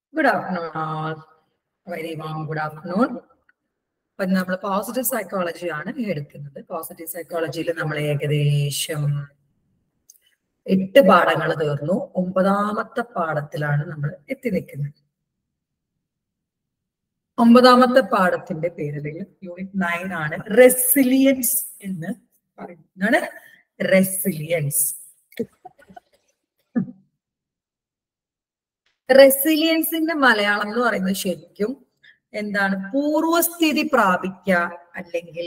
Good afternoon all very warm good afternoon അപ്പൊ നമ്മൾ positive psychology ആണ് എടുക്കുന്നത് പോസിറ്റീവ് സൈക്കോളജിയിൽ നമ്മൾ ഏകദേശം എട്ട് പാഠങ്ങൾ തീർന്നു ഒമ്പതാമത്തെ പാഠത്തിലാണ് നമ്മൾ എത്തി നിൽക്കുന്നത് ഒമ്പതാമത്തെ പാഠത്തിന്റെ പേര് യൂണിറ്റ് നയൻ ആണ് റെസിലിയൻസ് എന്ന് പറയുന്നതാണ് റെസിലിയൻസ് റെസിലിയൻസിന്റെ മലയാളം എന്ന് പറയുന്നത് ശരിക്കും എന്താണ് പൂർവസ്ഥിതി പ്രാപിക്കുക അല്ലെങ്കിൽ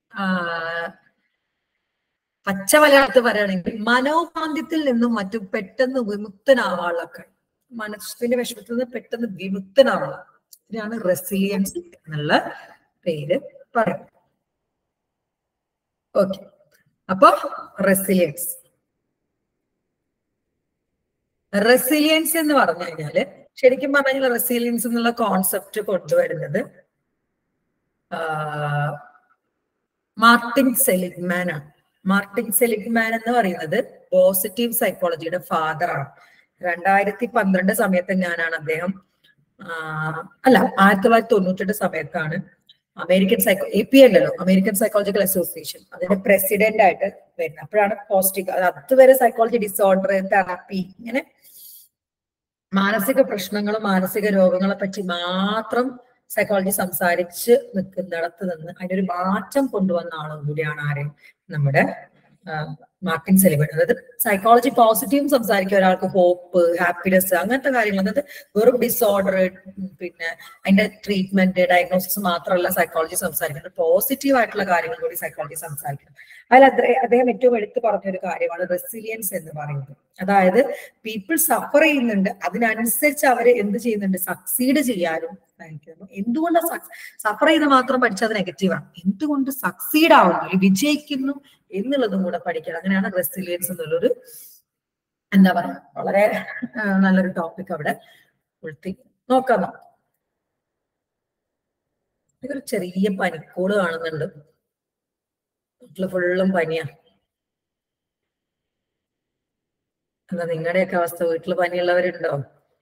പച്ച മലയാളത്തിൽ പറയുകയാണെങ്കിൽ മനോകാന്ത്യത്തിൽ നിന്നും മറ്റും പെട്ടെന്ന് വിമുക്തനാവാനുള്ള കഴിവ് മനസ്സിന്റെ വിഷമത്തിൽ നിന്ന് പെട്ടെന്ന് വിമുക്തനാവുക ഇതിനാണ് റെസിലിയൻസ് എന്നുള്ള പേര് പറയുന്നത് ഓക്കെ അപ്പൊ റെസിലിയൻസ് റെസിലിയൻസ് എന്ന് പറഞ്ഞു കഴിഞ്ഞാല് ശരിക്കും പറഞ്ഞു കഴിഞ്ഞാൽ റെസിലിയൻസ് എന്നുള്ള കോൺസെപ്റ്റ് കൊണ്ടുവരുന്നത് മാർട്ടിൻ സെലിഗ്മാൻ ആണ് മാർട്ടിൻ സെലിഗ്മാൻ എന്ന് പറയുന്നത് പോസിറ്റീവ് സൈക്കോളജിയുടെ ഫാദർ ആണ് രണ്ടായിരത്തി പന്ത്രണ്ട് സമയത്ത് ഞാനാണ് അദ്ദേഹം അല്ല ആയിരത്തി തൊള്ളായിരത്തി തൊണ്ണൂറ്റെട്ട് സമയത്താണ് അമേരിക്കൻ സൈക്കോ എ പി അല്ലല്ലോ അമേരിക്കൻ സൈക്കോളജിക്കൽ അസോസിയേഷൻ അതിന്റെ പ്രസിഡന്റ് ആയിട്ട് വരുന്നത് അപ്പോഴാണ് പോസിറ്റീവ് അത് അതുവരെ സൈക്കോളജി ഡിസോർഡർ തെറാപ്പി ഇങ്ങനെ മാനസിക പ്രശ്നങ്ങളും മാനസിക രോഗങ്ങളെ പറ്റി മാത്രം സൈക്കോളജി സംസാരിച്ച് നിൽക്കുന്നിടത്ത് നിന്ന് അതിനൊരു മാറ്റം കൊണ്ടുവന്ന ആളും കൂടിയാണ് ആര് നമ്മുടെ മാർട്ടിൻ സെലിബൺ അതായത് സൈക്കോളജി പോസിറ്റീവ് സംസാരിക്കുക ഒരാൾക്ക് ഹോപ്പ് ഹാപ്പിനെസ് അങ്ങനത്തെ കാര്യങ്ങൾ അതായത് വെറും ഡിസോർഡർ പിന്നെ അതിന്റെ ട്രീറ്റ്മെന്റ് ഡയഗ്നോസിസ് മാത്രമല്ല സൈക്കോളജി സംസാരിക്കുന്നത് പോസിറ്റീവ് ആയിട്ടുള്ള കാര്യങ്ങൾ കൂടി സൈക്കോളജി സംസാരിക്കണം അതിൽ അദ്ദേഹം ഏറ്റവും എടുത്തു പറഞ്ഞ ഒരു കാര്യമാണ് റെസിലിയൻസ് എന്ന് പറയുന്നത് അതായത് പീപ്പിൾ സഫർ ചെയ്യുന്നുണ്ട് അതിനനുസരിച്ച് അവര് എന്ത് ചെയ്യുന്നുണ്ട് സക്സീഡ് ചെയ്യാനും ശ്രമിക്കുന്നു എന്തുകൊണ്ട് സഫർ ചെയ്ത് മാത്രം പഠിച്ചത് നെഗറ്റീവാണ് എന്തുകൊണ്ട് സക്സീഡ് ആവുന്നു വിജയിക്കുന്നു എന്നുള്ളതും കൂടെ പഠിക്കണം അങ്ങനെയാണ് റെസിലിയൻസ് എന്നുള്ളൊരു എന്താ പറയാ വളരെ നല്ലൊരു ടോപ്പിക് അവിടെ ഉൾത്തി നോക്കാം ഇതൊരു ചെറിയ പനിക്കോട് കാണുന്നുണ്ട് വീട്ടില് ഫുള്ളും പനിയാ എന്താ നിങ്ങളുടെയൊക്കെ അവസ്ഥ വീട്ടില് പനിയുള്ളവരുണ്ടോ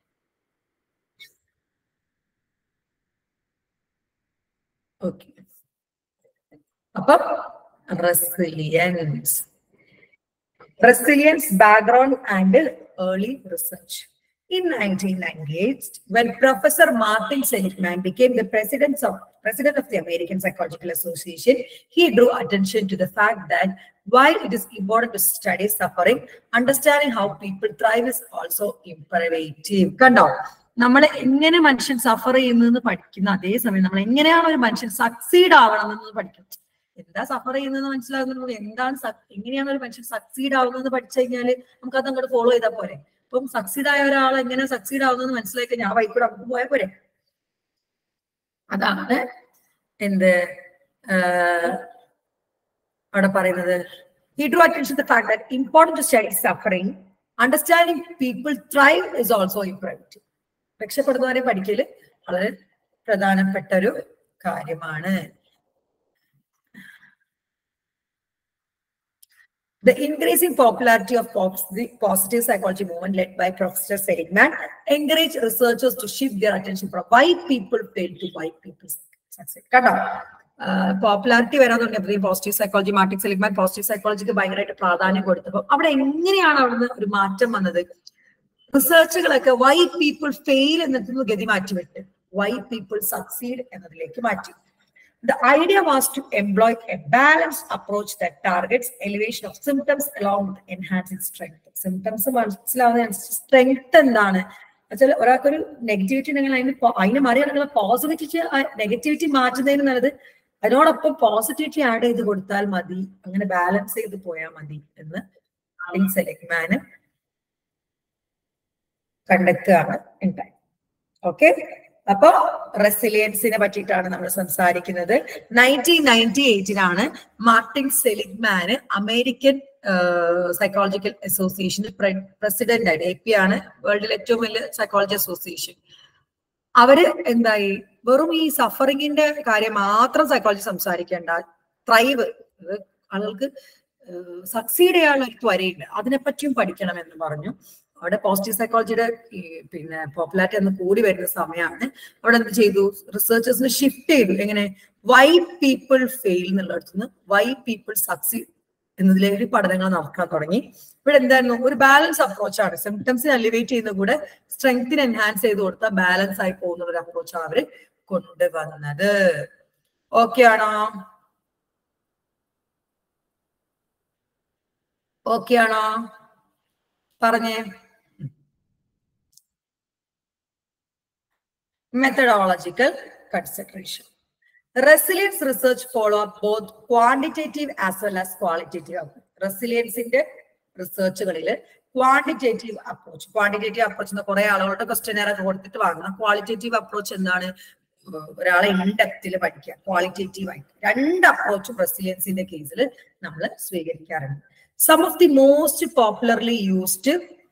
ഓക്കെ അപ്പം resilience. Resilience background and early research. In 1998, when Professor Martin Seligman became the president of, president of the American Psychological Association, he drew attention to the fact that while it is important to study suffering, understanding how people thrive is also imperative. കണ്ടോ നമ്മൾ എങ്ങനെ മനുഷ്യൻ സഫർ ചെയ്യുന്നതെന്ന് പഠിക്കുന്ന അതേസമയം നമ്മൾ എങ്ങനെയാണ് ഒരു മനുഷ്യൻ സക്സീഡ് ആവണമെന്ന് പഠിക്കുന്നത് എന്താ സഫർ ചെയ്യുന്നതെന്ന് മനസ്സിലാകുന്നത് എന്താണ് എങ്ങനെയാണ് ഒരു മനുഷ്യൻ സക്സീഡ് ആവുന്നതെന്ന് പഠിച്ചു കഴിഞ്ഞാൽ നമുക്ക് അത് അങ്ങോട്ട് ഫോളോ ചെയ്താൽ പോരെ ഇപ്പം സക്സീഡ് ആയ ഒരാൾ എങ്ങനെ സക്സീഡ് ആവുന്നതെന്ന് മനസ്സിലാക്കി ഞാൻ വൈക്കൂടെ നമുക്ക് പോയാൽ പോരെ അതാണ് എന്ത് അവിടെ പറയുന്നത് he drew attention to the fact that important to study suffering understanding people thrive is also imperative രക്ഷപ്പെടുന്നവരെ പഠിക്കല് വളരെ പ്രധാനപ്പെട്ട ഒരു കാര്യമാണ് The increasing popularity of the positive psychology movement led by Professor Seligman encouraged researchers to shift their attention from why people fail to why people succeed. കേട്ടോ popularity വരാൻ തുടങ്ങിയപ്പോൾ ഈ positive psychology Martin Seligman positive സൈക്കോളജിക്ക് ഭയങ്കരമായിട്ട് പ്രാധാന്യം കൊടുത്തപ്പോൾ അവിടെ എങ്ങനെയാണ് അവിടുന്ന് ഒരു മാറ്റം വന്നത് റിസർച്ചുകളൊക്കെ വൈ പീപ്പിൾ ഫെയിൽ എന്നതിന് ഗതി മാറ്റിവിട്ട് വൈ പീപ്പിൾ സക്സീഡ് എന്നതിലേക്ക് മാറ്റി The idea was to employ a balanced approach that targets elevation of symptoms along with enhancing strength. Symptoms മനസ്സിലാവുന്ന സ്ട്രെങ്ത് എന്താണ് വെച്ചാൽ ഒരാൾക്കൊരു നെഗറ്റിവിറ്റി ഉണ്ടെങ്കിൽ അതിന് അതിന് മറികടക്കുന്ന പോസിറ്റിവിറ്റി നെഗറ്റിവിറ്റി മാറ്റുന്നതിന് നല്ലത് അതിനോടൊപ്പം പോസിറ്റിവിറ്റി ആഡ് ചെയ്ത് കൊടുത്താൽ മതി അങ്ങനെ ബാലൻസ് ചെയ്ത് പോയാൽ മതി എന്ന് സെലക്ട്മാന് കണ്ടെത്തുകയാണ് ഉണ്ടായി ഓക്കെ അപ്പോ റെസിലിയൻസിനെ പറ്റിയിട്ടാണ് നമ്മൾ സംസാരിക്കുന്നത് നയൻറ്റീൻ നയൻറ്റി എയ്റ്റിലാണ് മാർട്ടിൻ സെലിഗ്മാന് അമേരിക്കൻ സൈക്കോളജിക്കൽ അസോസിയേഷനിൽ പ്രസിഡന്റ് ആയിട്ട് എ പി ആണ് വേൾഡിലെ ഏറ്റവും വലിയ സൈക്കോളജി അസോസിയേഷൻ അവര് എന്തായി വെറും ഈ സഫറിങ്ങിന്റെ കാര്യം മാത്രം സൈക്കോളജി സംസാരിക്കേണ്ട ത്രൈവ് ആളുകൾക്ക് സക്സീഡ് ചെയ്യാനുള്ള ഒരു ത്വരയുണ്ട് അതിനെപ്പറ്റിയും പഠിക്കണം എന്ന് പറഞ്ഞു അവിടെ പോസിറ്റീവ് സൈക്കോളജിയുടെ ഈ പിന്നെ പോപ്പുലാരിറ്റി ഒന്ന് കൂടി വരുന്ന സമയമാണ് അവിടെ എന്ത് ചെയ്തു റിസർച്ചേഴ്സിന് ഷിഫ്റ്റ് ചെയ്തു എങ്ങനെ വൈ പീപ്പിൾ ഫെയിൽ എന്നുള്ളിടത്ത് നിന്ന് വൈ പീപ്പിൾ സക്സീഡ് എന്നതിലേക്ക് പഠനങ്ങൾ നടക്കാൻ തുടങ്ങി ഇവിടെ എന്തായിരുന്നു ഒരു ബാലൻസ് അപ്രോച്ചാണ് സിംറ്റംസിനെ അലിവേറ്റ് ചെയ്യുന്ന കൂടെ സ്ട്രെങ്തിനെ എൻഹാൻസ് ചെയ്ത് കൊടുത്ത ബാലൻസ് ആയി പോകുന്ന ഒരു അപ്രോച്ചാണ് അവര് കൊണ്ടുവന്നത് ഓക്കെ ആണോ ഓക്കെ ആണോ പറഞ്ഞേ methodological consideration. Resilience research follow up both quantitative as well as qualitative. റെസിലിയൻസിന്റെ റിസർച്ചുകളിൽ ക്വാണ്ടിറ്റേറ്റീവ് അപ്രോച്ച് ക്വാണ്ടിറ്റേറ്റീവ് അപ്രോച്ച് എന്ന് കുറെ ആളുകളുടെ ക്വസ്റ്റ്യൻ ഒക്കെ കൊടുത്തിട്ട് വാങ്ങണം ക്വാളിറ്റേറ്റീവ് അപ്രോച്ച് എന്താണ് ഏർ ഒരാളെ ഇൻഡെപ്തിൽ പഠിക്കുക ക്വാളിറ്റേറ്റീവ് ആയിട്ട് രണ്ട് അപ്രോച്ചും റെസിലിയൻസിന്റെ കേസിൽ നമ്മൾ സ്വീകരിക്കാറുണ്ട് some of the most popularly used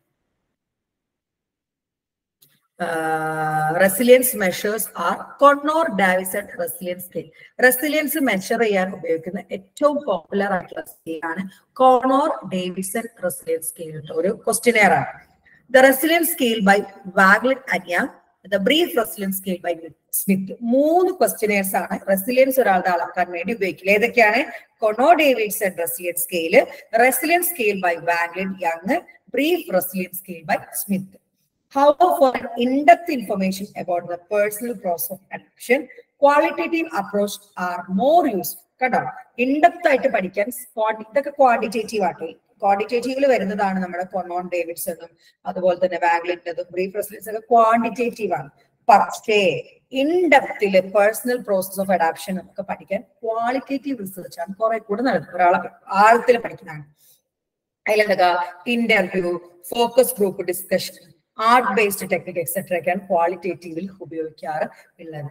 resilience measures are Connor Davidson resilience scale resilience measure ചെയ്യാൻ ഉപയോഗിക്കുന്ന ഏറ്റവും പോപ്പുലർ ആയിട്ടുള്ള സ്കെയിൽ ആണ് കോണോർ ഡേവിസൺ റെസിലിയൻസ് സ്കെയിൽ ഒരു ക്വസ്റ്റിനെയർ ആണ് the resilience scale by Wagnild അന്യ the brief resilience scale by Smith മൂന്ന് questionnaires ആണ് റെസിലിയൻസ് ഒരാളുടെ അളക്കാൻ വേണ്ടി ഉപയോഗിക്കുന്നത് ഏതൊക്കെയാണ് Connor Davidson resilience scale resilience scale by Wagnild Young brief resilience scale by Smith However, for an in-depth information about the personal process of addiction, qualitative approach are more useful. കേട്ടോ in depth ആയിട്ട് പഠിക്കാൻ quanti- ഇതൊക്കെ quantitative ആട്ടെ ക്വാണ്ടിറ്റേറ്റീവിൽ വരുന്നതാണ് നമ്മുടെ കൊണോൺ David's എന്നും അതുപോലെ തന്നെ വാഗ്ലിൻ്റെതും ബ്രീഫ് റെസിഡൻസ് ഒക്കെ ക്വാണ്ടിറ്റേറ്റീവ് ആണ് പക്ഷേ ഇൻഡെപ്തില് പേഴ്സണൽ പ്രോസസ് ഓഫ് അഡാപ്ഷൻ ഒക്കെ പഠിക്കാൻ ക്വാളിറ്റേറ്റീവ് റിസർച്ച് ആണ് കുറെ കൂടെ നടക്കുന്നത് ഒരാളെ ആഴത്തിൽ പഠിക്കുന്നതാണ് അതിലെന്തൊക്കെ interview focus group discussion art based technique etcetera ഒക്കെയാണ് ക്വാളിറ്റേറ്റീവിൽ ഉപയോഗിക്കാറ് ഉള്ളത്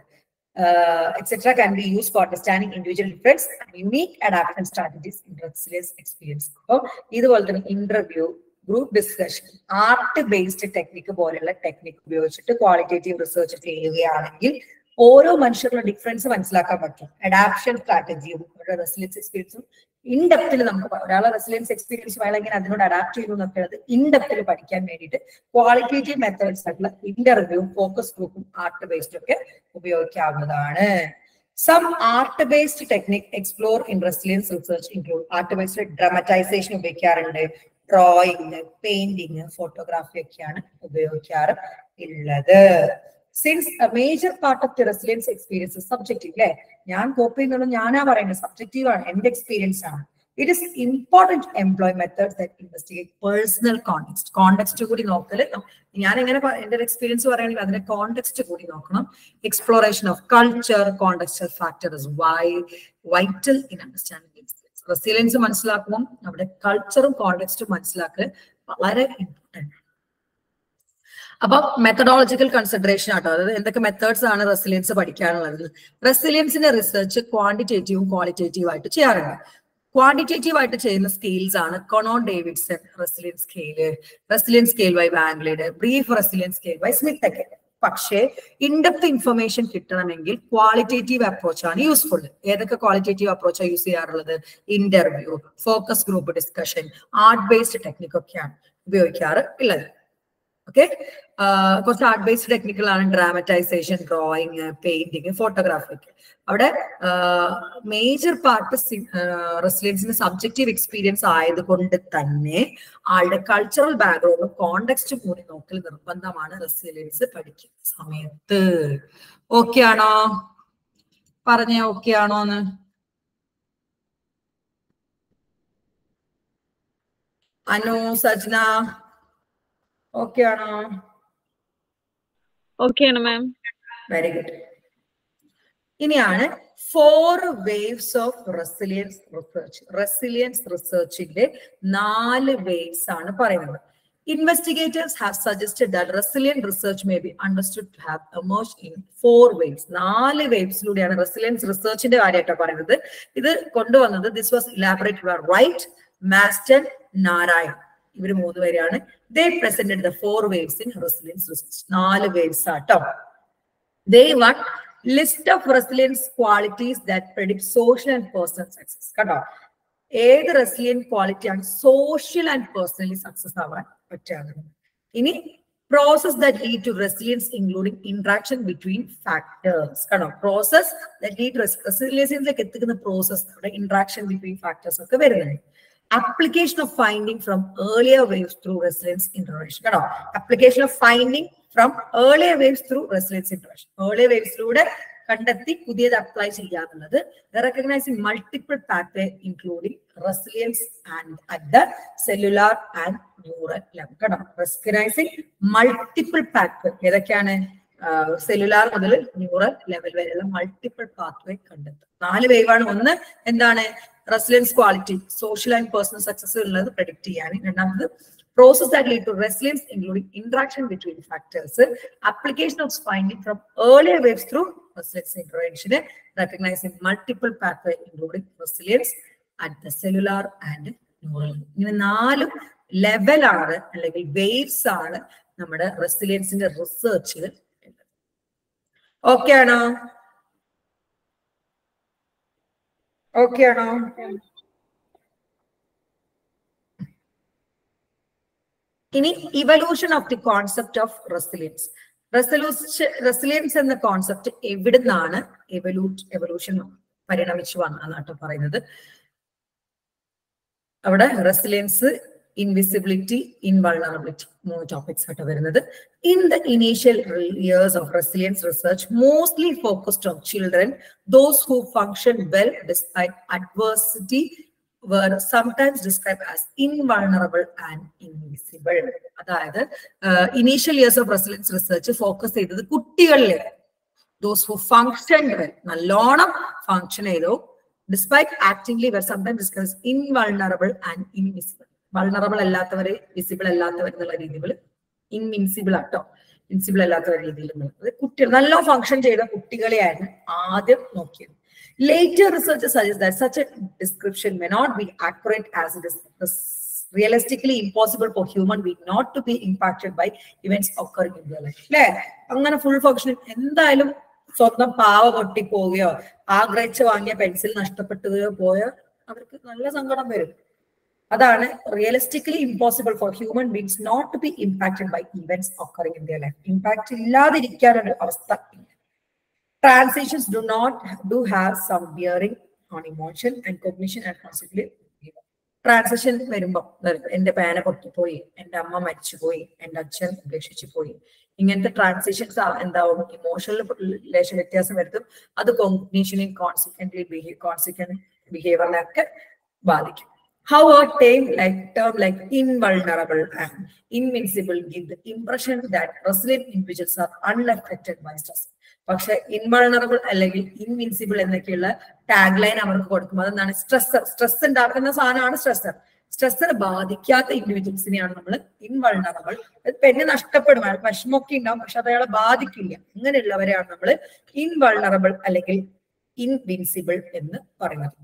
etcetera can be use for understanding individual difference unique adaption strategies in resilience experience അപ്പോൾ ഇതുപോലെ തന്നെ interview group discussion art based technique പോലെയുള്ള ടെക്നിക്ക് ഉപയോഗിച്ചിട്ട് ക്വാളിറ്റേറ്റീവ് റിസർച്ച് ചെയ്യുകയാണെങ്കിൽ ഓരോ മനുഷ്യരുടെ ഡിഫറൻസ് മനസ്സിലാക്കാൻ പറ്റും അഡാപ്ഷൻ സ്ട്രാറ്റജിയും റെസിലിയൻസ് എക്സ്പീരിയൻസും ഇൻഡെപ്തിൽ നമുക്ക് പ- ഒരാളെ റെസിലിയൻസ് എക്സ്പീരിയൻസ് വേണം എങ്ങനെ അതിനോട് അഡാപ്റ്റ് ചെയ്യുന്നു എന്നൊക്കെ ഇൻഡെപ്തിൽ പഠിക്കാൻ വേണ്ടിയിട്ട് ക്വാളിറ്റേറ്റീവ് മെത്തേഡ്സ് ആയിട്ടുള്ള ഇന്റർവ്യൂ ഫോക്കസ് ഗ്രൂപ്പും ആർട്ട് ബേസ്ഡ് ഒക്കെ ഉപയോഗിക്കാവുന്നതാണ് some art based technique explore in resilience research include art based dramatization ഉപയോഗിക്കാറുണ്ട് ഡ്രോയിങ് പെയിന്റിങ് ഫോട്ടോഗ്രാഫി ഒക്കെയാണ് ഉപയോഗിക്കാറ് ഉള്ളത് since a major part of the resilience experience subjective അല്ലെ ഞാൻ കോപ്പി ചെയ്യുന്നത് ഞാനാ പറയുന്നത് സബ്ജക്റ്റീവ് ആണ് എന്റെ എക്സ്പീരിയൻസ് ആണ് it is important employ methods that investigate personal context context കൂടി നോക്കല് ഞാൻ എങ്ങനെ പ- എന്റെ എക്സ്പീരിയൻസ് പറയുകയാണെങ്കിൽ അതിന്റെ കോണ്ടെക്സ്റ്റ് കൂടി നോക്കണം exploration of culture contextual factors വൈ വൈറ്റൽ ഇൻ അണ്ടർസ്റ്റാൻഡിംഗ് റെസിലിയൻസ് മനസ്സിലാക്കണം അവിടെ കൾച്ചറും കോണ്ടെക്സ്റ്റും മനസ്സിലാക്കൽ വളരെ ഇമ്പോർട്ടൻ്റ് അപ്പൊ മെത്തഡോളജിക്കൽ കൺസിഡറേഷൻ ആട്ടോ അതായത് എന്തൊക്കെ മെത്തേഡ്സ് ആണ് റെസിലിയൻസ് പഠിക്കാനുള്ളത് റെസിലിയൻസിന്റെ റിസർച്ച് ക്വാണ്ടിറ്റേറ്റീവും ക്വാളിറ്റേറ്റീവും ആയിട്ട് ചെയ്യാറുണ്ട് ക്വാണ്ടിറ്റേറ്റീവ് ആയിട്ട് ചെയ്യുന്ന സ്കെയിൽസ് ആണ് Connor Davidson resilience scale resilience scale by Wagnild brief resilience scale by Smith ഒക്കെ പക്ഷേ ഇൻഡെപ്ത് ഇൻഫർമേഷൻ കിട്ടണമെങ്കിൽ ക്വാളിറ്റേറ്റീവ് അപ്രോച്ച് ആണ് യൂസ്ഫുൾ ഏതൊക്കെ ക്വാളിറ്റേറ്റീവ് അപ്രോച്ചാണ് യൂസ് ചെയ്യാറുള്ളത് interview focus group discussion art based technique ഒക്കെയാണ് ഉപയോഗിക്കാറ് ഉള്ളത് ഓക്കെ കുറച്ച് ആർട്ട് ബേസ്ഡ് ടെക്നിക്കുകളാണ് ഡ്രാമറ്റൈസേഷൻ ഡ്രോയിങ് പെയിന്റിങ് ഫോട്ടോഗ്രാഫി ഒക്കെ അവിടെ മേജർ പാർട്ട് റെസിഡൻസിന് സബ്ജക്റ്റീവ് എക്സ്പീരിയൻസ് ആയതുകൊണ്ട് തന്നെ ആളുടെ കൾച്ചറൽ ബാക്ക്ഗ്രൗണ്ടും കോണ്ടെക്സ്റ്റും കൂടി നോക്കൽ നിർബന്ധമാണ് റെസിലിയൻസ് പഠിക്കുന്ന സമയത്ത് ഓക്കെ ആണോ പറഞ്ഞേ ഓക്കെ ആണോ എന്ന് അനു സജ്ന ഓക്കെ ആണോ ഓക്കെയാണ് മാം വെരി ഗുഡ് ഇനിയാണ് four waves of resilience research resilience റിസർച്ചിന്റെ നാല് വേവ്സ് ആണ് പറയുന്നത് investigators have suggested that resilience research may be understood to have emerge in four waves നാല് വേവ്സിലൂടെയാണ് റെസിലിയൻസ് റിസർച്ചിന്റെ കാര്യമായിട്ടാണ് പറയുന്നത് ഇത് കൊണ്ടുവന്നത് this was elaborate by Wright Masten Narayan ഇവര് മൂന്ന് പേരാണ് they presented the four waves in resilience research നാല് വേവ്സ് ആട്ടോ the one list of resilience qualities that predict social and personal success കേട്ടോ ഏത് റെസിലിയൻ ക്വാളിറ്റിയാണ് സോഷ്യൽ ആൻഡ് പേഴ്സണലി സക്സസ് ആവാൻ പറ്റുന്നത് ഇനി process that lead to resilience including interaction between factors കണ്ടോ process that lead റെസിലിയൻസിലേക്ക് എത്തിക്കുന്ന പ്രോസസ് അവിടെ ഇന്ററാക്ഷൻ ബിറ്റ്വീൻ ഫാക്ടേഴ്സ് ഒക്കെ വരുന്നുണ്ട് application of finding from earlier waves through resilience intervention കേട്ടോ application of finding from earlier waves through resilience intervention earlier waves-ലൂടെ കണ്ടെത്തി പുതിയത് apply ചെയ്യാന്നുള്ളത് recognizing multiple pathway including resilience and at the cellular and neural level കേട്ടോ recognizing multiple pathway ഏതൊക്കെയാണ് cellular മുതൽ neural level വരെയുള്ള multiple pathway കണ്ടെത്തും നാല് വേവാണ് ഒന്ന് എന്താണ് resilience quality social and personal success ഉള്ളത് പ്രഡിക്ട് ചെയ്യാൻ രണ്ടാമത് process that lead to resilience including interaction between factors application of finding from earlier waves through resilience ഇന്റർവെൻഷന് recognizing multiple pathway including resilience at the cellular and neural ഇങ്ങനെ നാല് ലെവലാണ് അല്ലെങ്കിൽ waves ആണ് നമ്മുടെ റെസിലിയൻസിന്റെ റിസർച്ചിൽ ഓക്കെ ആണോ ഓക്കെ ആണോ ഇനി evolution of the concept of resilience resolution resilience എന്ന കോൺസെപ്റ്റ് എവിടുന്നാണ് എവലൂ എവല്യൂഷൻ പരിണമിച്ചു വന്നാട്ടോ പറയുന്നത് അവിടെ റെസിലിയൻസ് ഇൻവിസിബിലിറ്റി ഇൻവൾണറബിലിറ്റി മൂന്ന് ടോപ്പിക്സ് ആയിട്ട് വരുന്നത് in the initial years of resilience research mostly focused on children those who function well despite adversity were sometimes described as invulnerable and invisible. അതായത് initial years of resilience research focus ചെയ്തത് കുട്ടികളിലെ those who function നല്ലോണം function ചെയ്തു despite ആക്ടിംഗ്ലി were sometime discuss invulnerable and invisible vulnerable അല്ലാത്തവരെ visible അല്ലാത്തവർ എന്നുള്ള രീതിയിൽ ഇൻവിൻസിബിൾ ആട്ടോ ഇൻസിബിൾ അല്ലാത്ത രീതിയിൽ കുട്ടികൾ നല്ല ഫങ്ഷൻ ചെയ്ത കുട്ടികളെയായിരുന്നു ആദ്യം നോക്കിയത് Later researchers suggest that such a description may not be accurate as it is realistically impossible for human being not to be impacted by events occurring in their life. അല്ലേ അങ്ങനെ ഫുൾ ഫംഗ്ഷൻ എന്തായാലും സ്വന്തം പാവ പൊട്ടിപ്പോവുകയോ ആഗ്രഹിച്ച് വാങ്ങിയ pencil നഷ്ടപ്പെട്ടുകയോ പോയോ അവർക്ക് നല്ല സങ്കടം വരും അതാണ് realistically impossible for human beings not to be impacted by events occurring in their life impact ഇല്ലാതിരിക്കാനൊരു അവസ്ഥ ഇല്ല transitions do not do have some bearing on emotion and cognition and consequently transition വരുമ്പോ എന്റെ പേന പൊട്ടിപ്പോയി എന്റെ അമ്മ മരിച്ചുപോയി എന്റെ അച്ഛൻ ഉപേക്ഷിച്ചു പോയി ഇങ്ങനത്തെ ട്രാൻസിഷൻസ് എന്താവും ഇമോഷണൽ ലേശ വ്യത്യാസം വരുത്തും അത് കോഗ്നീഷനെയും കോൺസിക്വന്റ്ലി ബിഹേവ് കോൺസിക്വന്റ് ബിഹേവിയറിനെയൊക്കെ ബാധിക്കും ഹൗ ആ time like term like invulnerable and invincible give the impression that resilient individuals are unaffected by stress പക്ഷെ ഇൻവൾണറബിൾ അല്ലെങ്കിൽ ഇൻവിൻസിബിൾ എന്നൊക്കെയുള്ള ടാഗ് ലൈൻ അവർക്ക് കൊടുക്കും അതെന്താണ് സ്ട്രെസ്സർ സ്ട്രെസ് ഉണ്ടാക്കുന്ന സാധനമാണ് സ്ട്രെസ്സർ സ്ട്രെസ്സർ ബാധിക്കാത്ത ഇൻഡിവിജ്വൽസിനെയാണ് നമ്മൾ ഇൻവൾണറബിൾ പെണ്ണ് നഷ്ടപ്പെടും അയാൾക്ക് വിഷമമൊക്കെ ഉണ്ടാവും പക്ഷെ അത് അയാളെ ബാധിക്കില്ല അങ്ങനെയുള്ളവരെയാണ് നമ്മൾ ഇൻവൾണറബിൾ അല്ലെങ്കിൽ ഇൻവിൻസിബിൾ എന്ന് പറയുന്നത്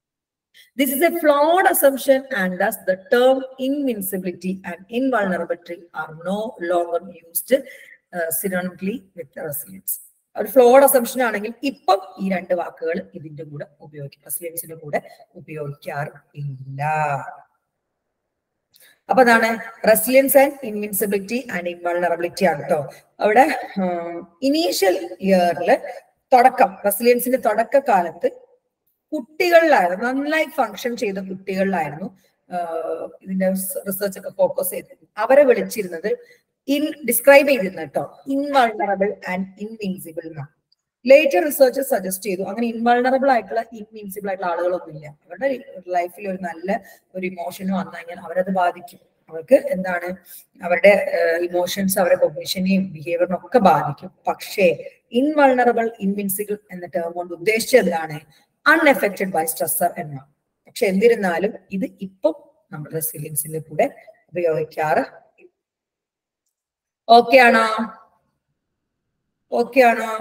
This is a flawed assumption, and thus the term invincibility and invulnerability are no longer used uh, synonymically with resilience. ഒരു ഫ്ലോഡ് അസംഷൻ ആണെങ്കിൽ ഇപ്പം ഈ രണ്ട് വാക്കുകൾ ഇതിന്റെ കൂടെ ഉപയോഗിക്കും റെസിലിയൻസിന്റെ കൂടെ ഉപയോഗിക്കാറില്ല അപ്പൊ അതാണ് resilience and invincibility and invulnerability ആണ് കേട്ടോ അവിടെ ഇനീഷ്യൽ ഇയറിൽ തുടക്കം റെസിലിയൻസിന്റെ തുടക്കകാലത്ത് കുട്ടികളിലായിരുന്നു നന്നായി ഫങ്ഷൻ ചെയ്ത കുട്ടികളിലായിരുന്നു ഇതിന്റെ റിസർച്ച് ഒക്കെ ഫോക്കസ് ചെയ്തത് അവരെ വിളിച്ചിരുന്നത് ഇൻ ഡിസ്ക്രൈബ് ചെയ്തിരുന്നത് കേട്ടോ ഇൻവൾണറബിൾ ആൻഡ് ഇൻവിൻസിബിൾ എന്നാണ് ലേറ്റർ റിസർച്ച് സജസ്റ്റ് ചെയ്തു അങ്ങനെ ഇൻവൾണറബിൾ ആയിട്ടുള്ള ഇൻവിൻസിബിൾ ആയിട്ടുള്ള ആളുകളൊന്നും ഇല്ല അവരുടെ ലൈഫിൽ ഒരു നല്ല ഒരു ഇമോഷൻ വന്നു കഴിഞ്ഞാൽ അവരത് ബാധിക്കും അവർക്ക് എന്താണ് അവരുടെ ഇമോഷൻസ് അവരുടെ കൊഗ്നിഷനെയും ബിഹേവിയറിനും ഒക്കെ ബാധിക്കും പക്ഷേ ഇൻവൾണറബിൾ ഇൻവിൻസിബിൾ എന്ന ടേം കൊണ്ട് ഉദ്ദേശിച്ചതാണ് അൺഎഫക്റ്റഡ് ബൈ സ്ട്രെസ്സർ എന്നാണ് പക്ഷെ എന്നിരുന്നാലും ഇത് ഇപ്പം നമ്മൾ റെസിലിയൻസിന്റെ കൂടെ ഉപയോഗിക്കാറ് ഓക്കെ ആണോ ഓക്കെ ആണോ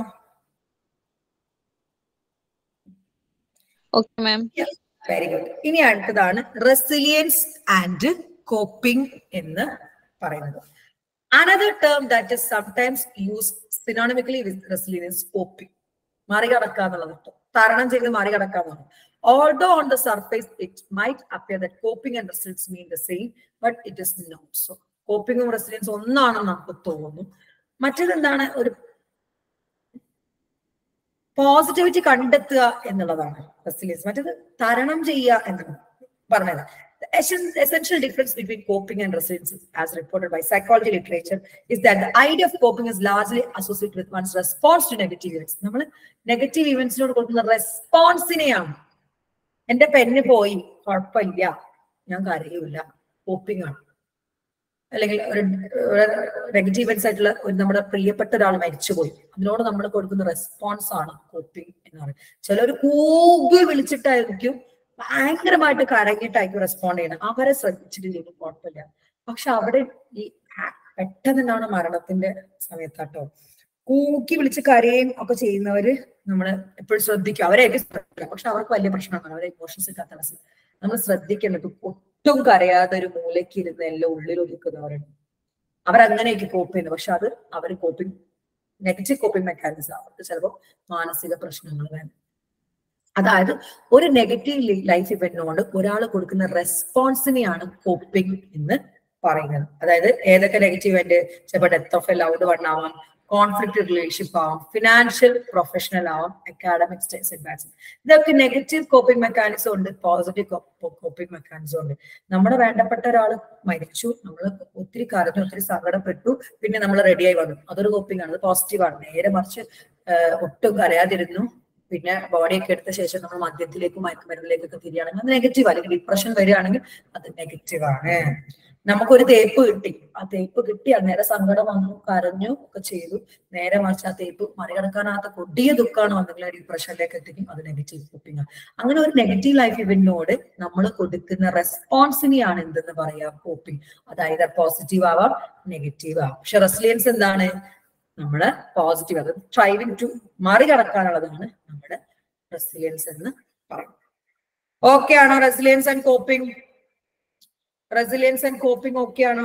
ഓക്കെ മാം വെരി ഗുഡ് ഇനി അടുത്തതാണ് റെസിലിയൻസ് ആൻഡ് കോപ്പിംഗ് എന്ന് പറയുന്നത് another term that is sometimes use synonymically with resilience coping മറികടക്കുക എന്നുള്ളത് തരണം ചെയ്ത് മറികടക്കുക എന്നുള്ളത് although on the surface it might appear that coping and resilience mean the same but it is not so കോപ്പിങ്ങും റെസിലിയൻസും ഒന്നാണെന്ന് നമുക്ക് തോന്നും മറ്റേത് എന്താണ് ഒരു പോസിറ്റിവിറ്റി കണ്ടെത്തുക എന്നുള്ളതാണ് റെസിലിയൻസ് മറ്റേത് തരണം ചെയ്യുക എന്നാണ് പറഞ്ഞത് The essen- essential difference between coping and resilience, as reported by psychology literature, is that the idea of coping is largely associated with one's response to negative events. നമ്മൾ നെഗറ്റീവ് ഇവന്റ്സിനോട് കൊടുക്കുന്ന റെസ്പോൺസിനെയാണ് എന്റെ പെണ്ണ് പോയി കുഴപ്പമില്ല ഞാൻ കരയൂല കോപ്പിംഗ് ആണ് അല്ലെങ്കിൽ ഒരു നെഗറ്റീവ് ഇവന്റ്സ് ആയിട്ടുള്ള ഒരു നമ്മുടെ പ്രിയപ്പെട്ട ഒരാൾ മരിച്ചുപോയി അതിനോട് നമ്മൾ കൊടുക്കുന്ന റെസ്പോൺസ് ആണ് കോപ്പിംഗ് എന്ന് പറയുന്നത് ചിലർ കൂകി വിളിച്ചിട്ടായിരിക്കും ഭയങ്കരമായിട്ട് കരങ്ങിയിട്ടായിരിക്കും റെസ്പോണ്ട് ചെയ്യുന്നത് അവരെ ശ്രദ്ധിച്ചിട്ടില്ലെങ്കിൽ കുഴപ്പമില്ല പക്ഷെ അവിടെ ഈ ആ- പെട്ടെന്നാണ് മരണത്തിന്റെ സമയത്താട്ടോ കൂക്കി വിളിച്ച് കരയും ഒക്കെ ചെയ്യുന്നവര് നമ്മൾ എപ്പോഴും ശ്രദ്ധിക്കും അവരെയൊക്കെ ശ്രദ്ധിക്കാം പക്ഷെ അവർക്ക് വലിയ പ്രശ്നമാണ് അവരെ ഇമോഷൻസ് തടസ്സം നമ്മൾ ശ്രദ്ധിക്കേണ്ടത് ഒട്ടും കരയാതെ ഒരു മൂലയ്ക്ക് ഇരുന്ന് എല്ലാം ഉള്ളിൽ ഒതുക്കുന്നവരുണ്ട് അവരങ്ങനെയൊക്കെ കോപ്പ് ചെയ്യുന്നത് പക്ഷെ അത് അവർ കോപ്പിംഗ് നെഗറ്റീവ് കോപ്പിംഗ് മെക്കാനിസം അവർക്ക് ചിലപ്പോൾ മാനസിക പ്രശ്നങ്ങൾ വേണം അതായത് ഒരു നെഗറ്റീവ് ലൈഫ് ഇവന്റിനോട് ഒരാൾ കൊടുക്കുന്ന റെസ്പോൺസിനെയാണ് കോപ്പിംഗ് എന്ന് പറയുന്നത് അതായത് ഏതൊക്കെ നെഗറ്റീവ് ഇവന്റ് ചിലപ്പോൾ death of a loved one ആവാം കോൺഫ്ലിക്ട് റിലേഷൻഷിപ്പ് ആവാം ഫിനാൻഷ്യൽ പ്രൊഫഷണൽ ആവാം അക്കാഡമിക് സെറ്റ്ബാക്സ് ഇതൊക്കെ നെഗറ്റീവ് കോപ്പിംഗ് മെക്കാനിസം ഉണ്ട് പോസിറ്റീവ് കോപ്പിംഗ് മെക്കാനിസം ഉണ്ട് നമ്മുടെ വേണ്ടപ്പെട്ട ഒരാൾ മരിച്ചു നമ്മൾ ഒത്തിരി കരഞ്ഞു ഒത്തിരി സങ്കടപ്പെട്ടു പിന്നെ നമ്മൾ റെഡിയായി വന്നു അതൊരു കോപ്പിംഗ് ആണ് അത് പോസിറ്റീവ് ആണ് നേരെ മറിച്ച് ആഹ് ഒട്ടും കരയാതിരുന്നു പിന്നെ ബോഡിയൊക്കെ എടുത്ത ശേഷം നമ്മൾ മദ്യത്തിലേക്കും മയക്കുമരുന്നിലേക്കൊക്കെ തിരിയാണെങ്കിൽ അത് നെഗറ്റീവ് അല്ലെങ്കിൽ ഡിപ്രഷൻ വരികയാണെങ്കിൽ അത് നെഗറ്റീവ് ആണ് നമുക്കൊരു തേപ്പ് കിട്ടി ആ തേപ്പ് കിട്ടി അന്നേരം സങ്കടം വന്നു കരഞ്ഞു ഒക്കെ ചെയ്തു നേരെ മറിച്ച് ആ തേപ്പ് മറികടക്കാനാത്ത കൊടിയ ദുഃഖമാണ് വന്നെങ്കിൽ ആ ഡിപ്രഷനിലേക്ക് എത്തിക്കും അത് നെഗറ്റീവ് കോപ്പിംഗ് ആണ് അങ്ങനെ ഒരു നെഗറ്റീവ് ലൈഫ് ഇവന്റിനോട് നമ്മൾ കൊടുക്കുന്ന റെസ്പോൺസിനെയാണ് എന്തെന്ന് പറയാ കോപ്പിംഗ് അതായത് പോസിറ്റീവ് ആവാം നെഗറ്റീവ് ആവാം പക്ഷെ റെസിലിയൻസ് എന്താണ് നമ്മള് പോസിറ്റീവ് അത് സ്ട്രൈവിങ് ടു മറികടക്കാനുള്ളതാണ് നമ്മുടെ റെസിലിയൻസ് എന്ന് പറയും ഓക്കെ ആണോ resilience and coping resilience and coping okay ആണോ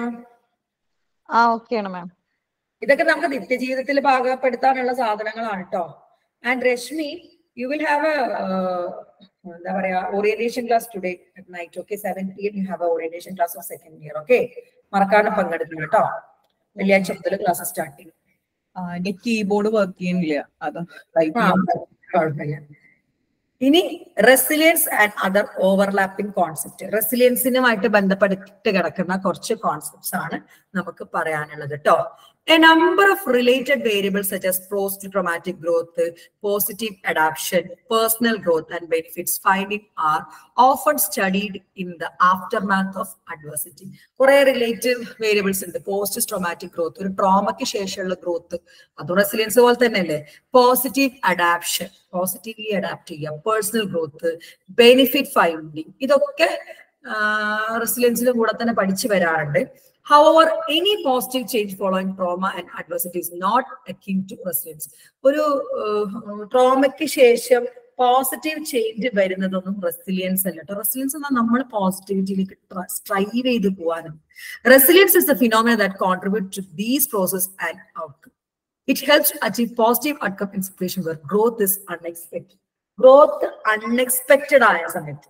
ആ ഓക്കെയാണ് മാം ഇതൊക്കെ നമുക്ക് നിത്യജീവിതത്തിൽ ഭാഗപ്പെടുത്താനുള്ള സാധനങ്ങളാണ് കേട്ടോ and Rashmi you will have എന്താ പറയാ orientation class today night okay seven P M you have orientation class of second year okay മറക്കാതെ പങ്കെടുക്കണം കേട്ടോ വെള്ളിയാഴ്ച മുതൽ ക്ലാസ് സ്റ്റാർട്ട് ചെയ്യും ആ, എന്റെ കീബോർഡ് വർക്ക് ചെയ്യുന്നില്ല അതാ ടൈപ്പ് ആ, കുഴപ്പമില്ല ഇനി resilience and other overlapping concept റെസിലിയൻസിനുമായിട്ട് ബന്ധപ്പെട്ട് കിടക്കുന്ന കുറച്ച് കോൺസെപ്റ്റ്സ് ആണ് നമുക്ക് പറയാനുള്ളത് കേട്ടോ a number of related variables such as post traumatic growth positive adaption personal growth and benefits finding are often studied in the aftermath of adversity കുറെ relative variables ഉണ്ട് പോസ്റ്റ് ട്രോമാറ്റിക് ഗ്രോത്ത് ഒരു ട്രോമയ്ക്ക് ശേഷമുള്ള growth അത് resilience പോലെ തന്നെയല്ലേ positive adaption positively adapt ചെയ്യുക personal growth benefit finding ഇതൊക്കെ റെസിലിയൻസിന്റെ കൂടെ തന്നെ പഠിച്ചു വരാറുണ്ട് however any positive change following trauma and adversity is not akin to resilience ഒരു ട്രോമയ്ക്ക് ശേഷം പോസിറ്റീവ് ചേഞ്ച് വരുന്നതൊന്നും റെസിലിയൻസ് അല്ല കേട്ടോ റെസിലിയൻസ് എന്നാൽ നമ്മൾ പോസിറ്റിവിറ്റിയിലേക്ക് സ്ട്രൈവ് ചെയ്ത് പോകാനും resilience is the phenomena that contribute to these process and outcome it helps achieve positive outcome in situation where growth is unexpected growth unexpected ആയ സമയത്ത്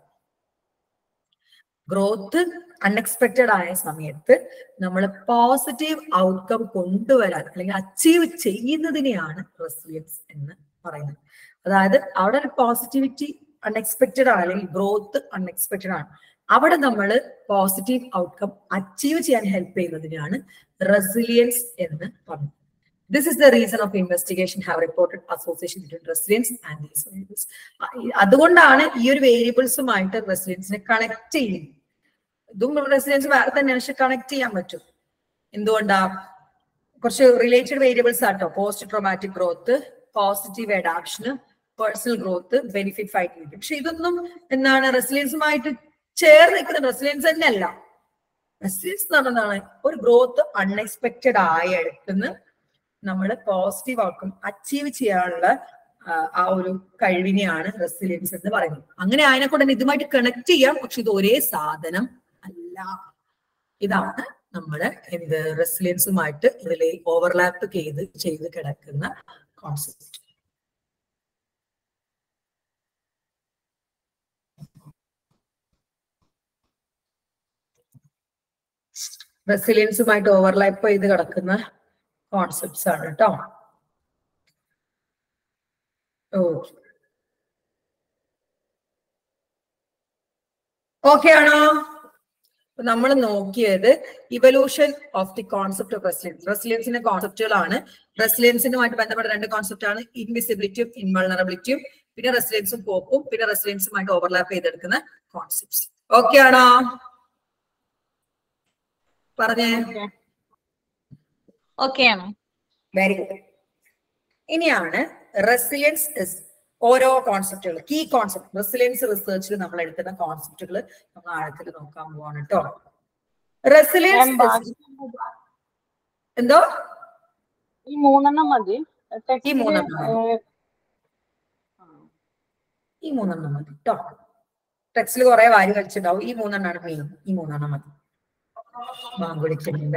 ഗ്രോത്ത് അൺഎക്സ്പെക്റ്റഡ് ആയ സമയത്ത് നമ്മൾ പോസിറ്റീവ് ഔട്ട്കം കൊണ്ടുവരാൻ അല്ലെങ്കിൽ അച്ചീവ് ചെയ്യുന്നതിനെയാണ് റെസിലിയൻസ് എന്ന് പറയുന്നത് അതായത് അവിടെ ഒരു പോസിറ്റിവിറ്റി അൺഎക്സ്പെക്റ്റഡ് ആണ് അല്ലെങ്കിൽ ഗ്രോത്ത് അൺഎക്സ്പെക്റ്റഡ് ആണ് അവിടെ നമ്മൾ പോസിറ്റീവ് ഔട്ട്കം അച്ചീവ് ചെയ്യാൻ ഹെൽപ്പ് ചെയ്യുന്നതിനാണ് റെസിലിയൻസ് എന്ന് പറയുന്നത് this is the reason of investigation have reported association between resilience and these variables അതുകൊണ്ടാണ് ഈ ഒരു വേരിയബിൾസുമായിട്ട് റെസിലിയൻസിനെ കണക്ട് ചെയ്യുന്നത് ഇതും റെസിലിയൻസ് വേറെ തന്നെയാണ് പക്ഷെ കണക്ട് ചെയ്യാൻ പറ്റും എന്തുകൊണ്ടാ കുറച്ച് റിലേറ്റഡ് വേരിയബിൾസ് ആട്ടോ പോസ്റ്റ് ട്രോമാറ്റിക് ഗ്രോത്ത് പോസിറ്റീവ് അഡാപ്ഷന് പേഴ്സണൽ ഗ്രോത്ത് ബെനിഫിറ്റ് ഫൈറ്റ് പക്ഷെ ഇതൊന്നും എന്താണ് റെസിലിയൻസുമായിട്ട് ചേർന്ന് നിൽക്കുന്ന റെസിലിയൻസ് തന്നെ അല്ല റെസിലിയൻസ് എന്ന് പറഞ്ഞതാണ് ഒരു ഗ്രോത്ത് അൺഎക്സ്പെക്റ്റഡ് ആയ അടുത്തുനിന്ന് നമ്മൾ പോസിറ്റീവ് ഔട്ട്കം അച്ചീവ് ചെയ്യാനുള്ള ആ, ആ ഒരു കഴിവിനെയാണ് റെസിലിയൻസ് എന്ന് പറയുന്നത് അങ്ങനെ അതിനെ കൊണ്ട് തന്നെ ഇതുമായിട്ട് കണക്ട് ചെയ്യാം പക്ഷെ ഇത് ഒരേ സാധനം അല്ല ഇതാണ് നമ്മുടെ എന്ത് റെസിലിയൻസുമായിട്ട് റിലേ ഓവർലാപ്പ് ചെയ്ത് ചെയ്ത് കിടക്കുന്ന കോൺസെപ്റ്റ് റെസിലിയൻസുമായിട്ട് ഓവർലാപ്പ് ചെയ്ത് കിടക്കുന്ന കോൺസെപ്റ്റ്സ് ആണ് കേട്ടോ ഓ ഓക്കെ ആണോ നമ്മൾ നോക്കിയത് evolution of the concept of resilience റെസിലിയൻസിന്റെ കോൺസെപ്റ്റുകളാണ് റെസിലിയൻസിനുമായിട്ട് ബന്ധപ്പെട്ട രണ്ട് കോൺസെപ്റ്റ് ആണ് ഇൻവിസിബിലിറ്റിയും ഇൻവൾണറബിലിറ്റിയും പിന്നെ റെസിലിയൻസും പോപ്പും പിന്നെ റെസിലിയൻസുമായിട്ട് ഓവർലാപ്പ് ചെയ്തെടുക്കുന്ന കോൺസെപ്റ്റ്സ് ഓക്കെ ആണോ പറഞ്ഞേ ഓക്കെ ആണ് വെരി ഗുഡ് ഇനിയാണ് റെസിലിയൻസ് ഇസ് ഓരോ കോൺസെപ്റ്റുകൾ കീ കോൺസെപ്റ്റ് റെസിലിയൻസ് റിസർച്ചിൽ നമ്മൾ എടുക്കുന്ന കോൺസെപ്റ്റുകൾ നമ്മൾ ആഴത്തിൽ നോക്കാൻ പോവാണ് കേട്ടോ റെസിലിയൻസ് എന്തോ ഈ മൂന്നെണ്ണം മതി ഈ മൂന്നെണ്ണം മതി. ഈ മൂന്നെണ്ണം മതി കേട്ടോ ടെക്സ്റ്റിൽ കുറെ വാരി വലിച്ചിട്ടുണ്ടാവും ഈ മൂന്നെണ്ണമാണ് മെയിൻ ഈ മൂന്നെണ്ണം മതി ബാങ്ക് വിളിക്കുന്നുണ്ട്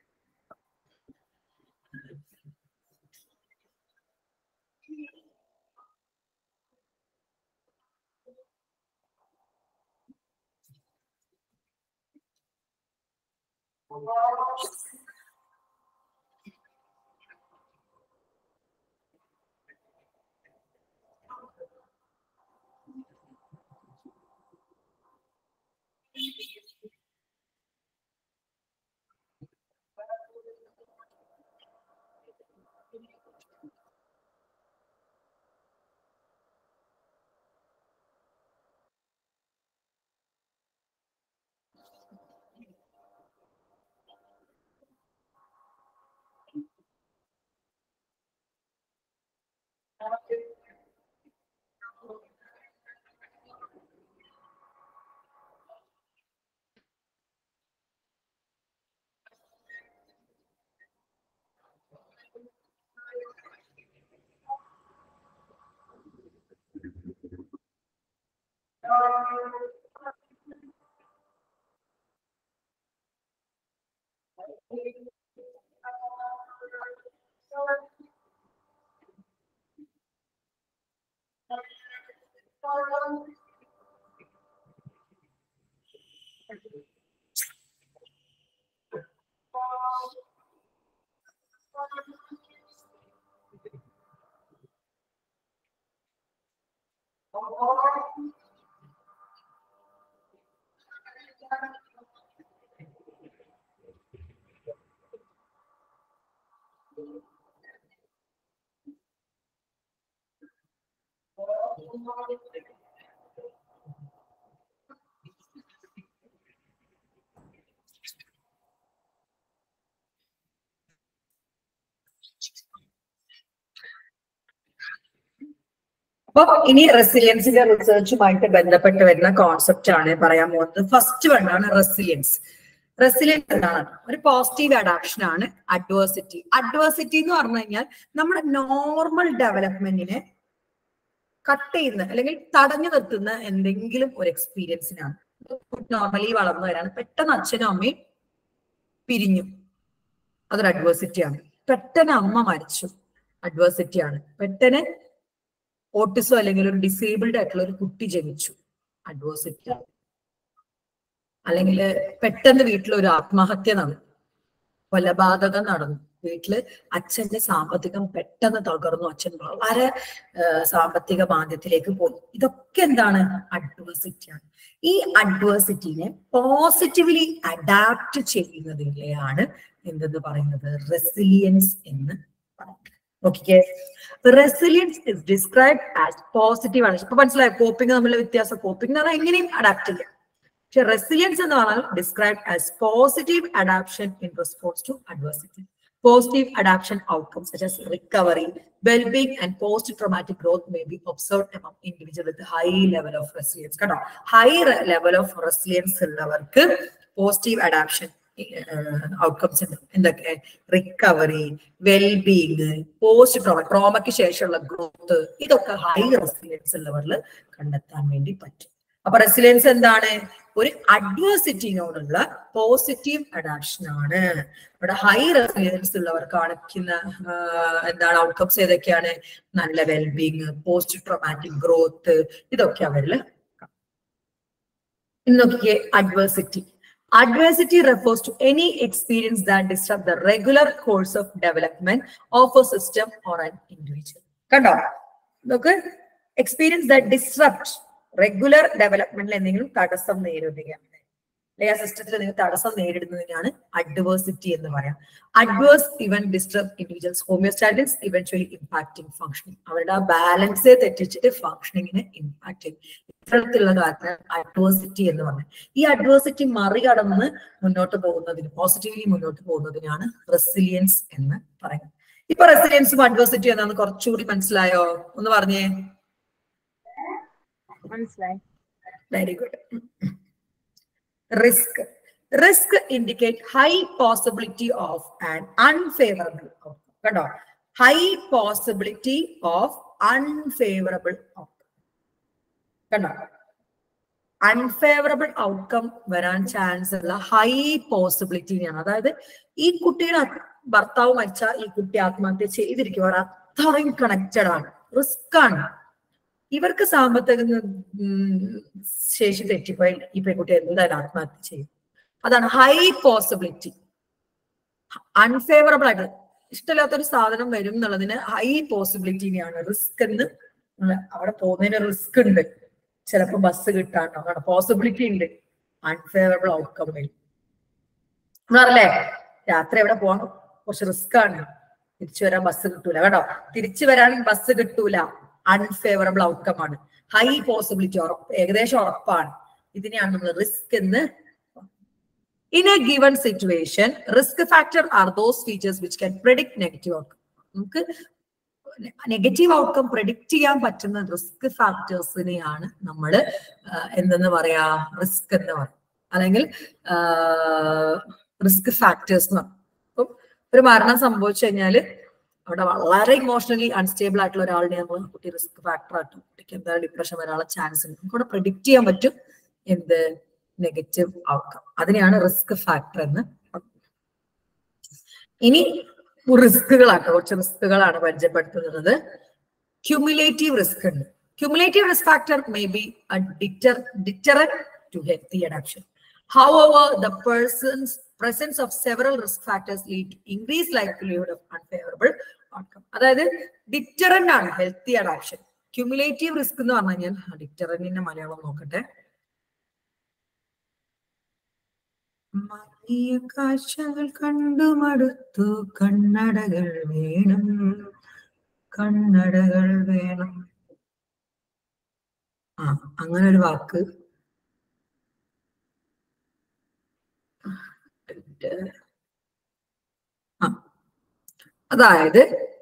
അപ്പൊ ഇനി റെസിലിയൻസിന്റെ റിസർച്ചുമായിട്ട് ബന്ധപ്പെട്ട് വരുന്ന കോൺസെപ്റ്റ് ആണ് പറയാൻ പോകുന്നത് ഫസ്റ്റ് വൺ ആണ് റെസിലിയൻസ് റെസിലിയൻസ് എന്താണ് ഒരു പോസിറ്റീവ് അഡാപ്ഷൻ ആണ് അഡ്വേഴ്സിറ്റി അഡ്വേഴ്സിറ്റി എന്ന് പറഞ്ഞു കഴിഞ്ഞാൽ നമ്മുടെ നോർമൽ ഡെവലപ്മെന്റിനെ കട്ട് ചെയ്യുന്ന അല്ലെങ്കിൽ തടഞ്ഞു നിർത്തുന്ന എന്തെങ്കിലും ഒരു എക്സ്പീരിയൻസിനാണ് നോർമലി വളർന്നു വരാണ് പെട്ടെന്ന് അച്ഛനും അമ്മയും പിരിഞ്ഞു അതൊരു അഡ്വേഴ്സിറ്റി ആണ് പെട്ടെന്ന് അമ്മ മരിച്ചു അഡ്വേഴ്സിറ്റി ആണ് പെട്ടെന്ന് ഓട്ടിസോ അല്ലെങ്കിൽ ഒരു ഡിസേബിൾഡ് ആയിട്ടുള്ള ഒരു കുട്ടി ജനിച്ചു അഡ്വേഴ്സിറ്റി ആണ് അല്ലെങ്കിൽ പെട്ടെന്ന് വീട്ടിൽ ഒരു ആത്മഹത്യ നടന്നു കൊലപാതകം നടന്നു വീട്ടില് അച്ഛന്റെ സാമ്പത്തികം പെട്ടെന്ന് തകർന്നു അച്ഛൻ വളരെ ആ, സാമ്പത്തിക ബാധ്യത്തിലേക്ക് പോയി ഇതൊക്കെ എന്താണ് അഡ്വേഴ്സിറ്റി ആണ് ഈ അഡ്വേഴ്സിറ്റിനെ പോസിറ്റീവ്ലി അഡാപ്റ്റ് ചെയ്യുന്നതിനെയാണ് എന്തെന്ന് പറയുന്നത് റെസിലിയൻസ് എന്ന് പറയുന്നത് okay resilience is describe as positive ആണ് ഇപ്പൊ മനസ്സിലായോ കോപ്പിംഗ് തമ്മിലുള്ള വ്യത്യാസം കോപ്പിംഗ് എന്ന് പറഞ്ഞാൽ എങ്ങനെയും അഡാപ്റ്റ് ചെയ്യാം പക്ഷെ റെസിലിയൻസ് എന്ന് പറഞ്ഞാൽ describe as positive adaption in response to adversity positive adaption outcomes such as recovery, well-being and post-traumatic growth may be observed among individuals with high level of resilience. കേട്ടോ high level of resilience ഉള്ളവർക്ക് positive adaption outcomes ഉണ്ട് എന്തൊക്കെ recovery wellbeing post trauma ട്രോമയ്ക്ക് ശേഷമുള്ള growth ഇതൊക്കെ high resilience ഉള്ളവരിൽ കണ്ടെത്താൻ വേണ്ടി പറ്റും അപ്പൊ റെസിലിയൻസ് എന്താണ് ഒരു അഡ്വേഴ്സിറ്റിനോടുള്ള പോസിറ്റീവ് അഡാപ്ഷൻ ആണ് ഇവിടെ ഹൈ റെസിലിയൻസ് ഉള്ളവർ കാണിക്കുന്ന ആ, എന്താണ് ഔട്ട്കംസ് ഏതൊക്കെയാണ് നല്ല വെൽബീങ് പോസ്റ്റ് ട്രോമാറ്റിക് ഗ്രോത്ത് ഇതൊക്കെ അവരിൽ ഇന്നൊക്കെ adversity Adversity refers to any experience that disrupt the regular course of development of a system or an individual. കണ്ടോ നമുക്ക് എക്സ്പീരിയൻസ് ദാറ്റ് ഡിസ്റപ്റ്റ് റെഗുലർ ഡെവലപ്മെന്റിൽ എന്തെങ്കിലും തടസ്സം നേരിടുകയാണ് അല്ലെങ്കിൽ ആ സിസ്റ്റത്തിൽ നിങ്ങൾ തടസ്സം നേരിടുന്നതിനാണ് അഡ്വേഴ്സിറ്റി എന്ന് പറയാം adverse event disturb individuals homeostatics eventually impacting functioning അവരുടെ ആ ബാലൻസെ തെറ്റിച്ചിട്ട് ഫംഗ്ഷനിങ്ങിനെ ഇമ്പാക്ട് ചെയ്യും ഇത്തരത്തിലുള്ള കാര്യത്തിന് അഡ്വേഴ്സിറ്റി എന്ന് പറഞ്ഞത് ഈ അഡ്വേഴ്സിറ്റി മറികടന്ന് മുന്നോട്ട് പോകുന്നതിന് പോസിറ്റീവ്ലി മുന്നോട്ട് പോകുന്നതിനാണ് റെസിലിയൻസ് എന്ന് പറയുന്നത് ഇപ്പൊ റെസിലിയൻസും അഡ്വേഴ്സിറ്റി എന്നാന്ന് കുറച്ചുകൂടി മനസ്സിലായോ ഒന്ന് പറഞ്ഞേ മനസ്സിലായി very good risk risk indicate high possibility of and unfavourable കണ്ടോ ഹൈ പോസിബിലിറ്റി ഓഫ് അൺഫേവറബിൾ കണ്ടോ അൺഫേവറബിൾ ഔട്ട്കം വരാൻ ചാൻസ് ഉള്ള ഹൈ പോസിബിലിറ്റിയാണ് അതായത് ഈ കുട്ടിയുടെ അത് ഭർത്താവ് മരിച്ച ഈ കുട്ടി ആത്മഹത്യ ചെയ്തിരിക്കും അവർ അത്രയും കണക്റ്റഡ് ആണ് റിസ്ക് ആണ് ഇവർക്ക് സാമ്പത്തിക ഉം, ശേഷി തെറ്റിപ്പോയി ഈ പെൺകുട്ടി എന്തായാലും ആത്മഹത്യ ചെയ്യും അതാണ് ഹൈ പോസിബിലിറ്റി അൺഫേവറബിൾ ആയിട്ട് ഇഷ്ടമില്ലാത്തൊരു സാധനം വരും എന്നുള്ളതിന് ഹൈ പോസിബിലിറ്റിനെയാണ് റിസ്ക് എന്ന് ഉള്ള അവിടെ പോകുന്നതിന് റിസ്ക് ഉണ്ട് ചിലപ്പോൾ ബസ് കിട്ടാണ്ടോ അവിടെ പോസിബിലിറ്റി ഉണ്ട് അൺഫേവറബിൾ ഔട്ട്കം വരും എന്നറില്ലേ രാത്രി എവിടെ പോകണം കുറച്ച് റിസ്ക് ആണ് തിരിച്ചു വരാൻ ബസ് കിട്ടൂല കേട്ടോ തിരിച്ചു വരാൻ ബസ് കിട്ടൂല അൺഫേവറബിൾ ഔട്ട്കം ആണ് ഹൈ പോസിബിലിറ്റി ഉറപ്പ് ഏകദേശം ഉറപ്പാണ് ഇതിനെയാണ് നമ്മൾ റിസ്ക് എന്ന് in a given situation risk factor are those features which can predict negative outcome നമുക്ക് നെഗറ്റീവ് ഔട്ട്കം പ്രെഡിക്റ്റ് ചെയ്യാൻ പറ്റുന്ന റിസ്ക് ഫാക്ടേഴ്സിനെയാണ് നമ്മൾ എന്തെന്ന് പറയാ റിസ്ക് എന്ന് പറയും അല്ലെങ്കിൽ റിസ്ക് ഫാക്ടേഴ്സ് എന്ന് പറയും അപ്പം ഒരു മരണം സംഭവിച്ചു കഴിഞ്ഞാൽ അവിടെ വളരെ ഇമോഷണലി അൺസ്റ്റേബിൾ ആയിട്ടുള്ള ഒരാളിനെ നമ്മൾ കുട്ടി റിസ്ക് ഫാക്ടർ ആയിട്ടും കുട്ടിക്ക് എന്തായാലും ഡിപ്രഷൻ വരാനുള്ള ചാൻസ് ഉണ്ട് നമുക്ക് അവിടെ പ്രിഡിക്റ്റ് ചെയ്യാൻ പറ്റും എന്ത് നെഗറ്റീവ് ഔട്ട്കം അതിനെയാണ് റിസ്ക് ഫാക്ടർ എന്ന് പറയുന്നത്. ഇനി റിസ്കുകളാണ് കുറച്ച് റിസ്കുകളാണ് പരിചയപ്പെടുത്തുന്നത് ക്യുമുലേറ്റീവ് റിസ്ക് ഉണ്ട് cumulative risk factor may be deter deterrent to healthy adaption However, the person's presence of several risk factors lead to increased likelihood of unfavorable outcome. അതായത് ഡിറ്ററന്റ് ആണ് ഹെൽത്തി അഡാപ്ഷൻ ക്യുമുലേറ്റീവ് റിസ്ക് എന്ന് പറഞ്ഞു കഴിഞ്ഞാൽ ഡിറ്ററന്റിന്റെ മലയാളം നോക്കട്ടെ മങ്ങിയ കാഴ്ചകൾ കണ്ടു മടുത്തു കണ്ണടകൾ വേണം കണ്ണടകൾ വേണം ആ അങ്ങനെ ഒരു വാക്ക് ആ അതായത്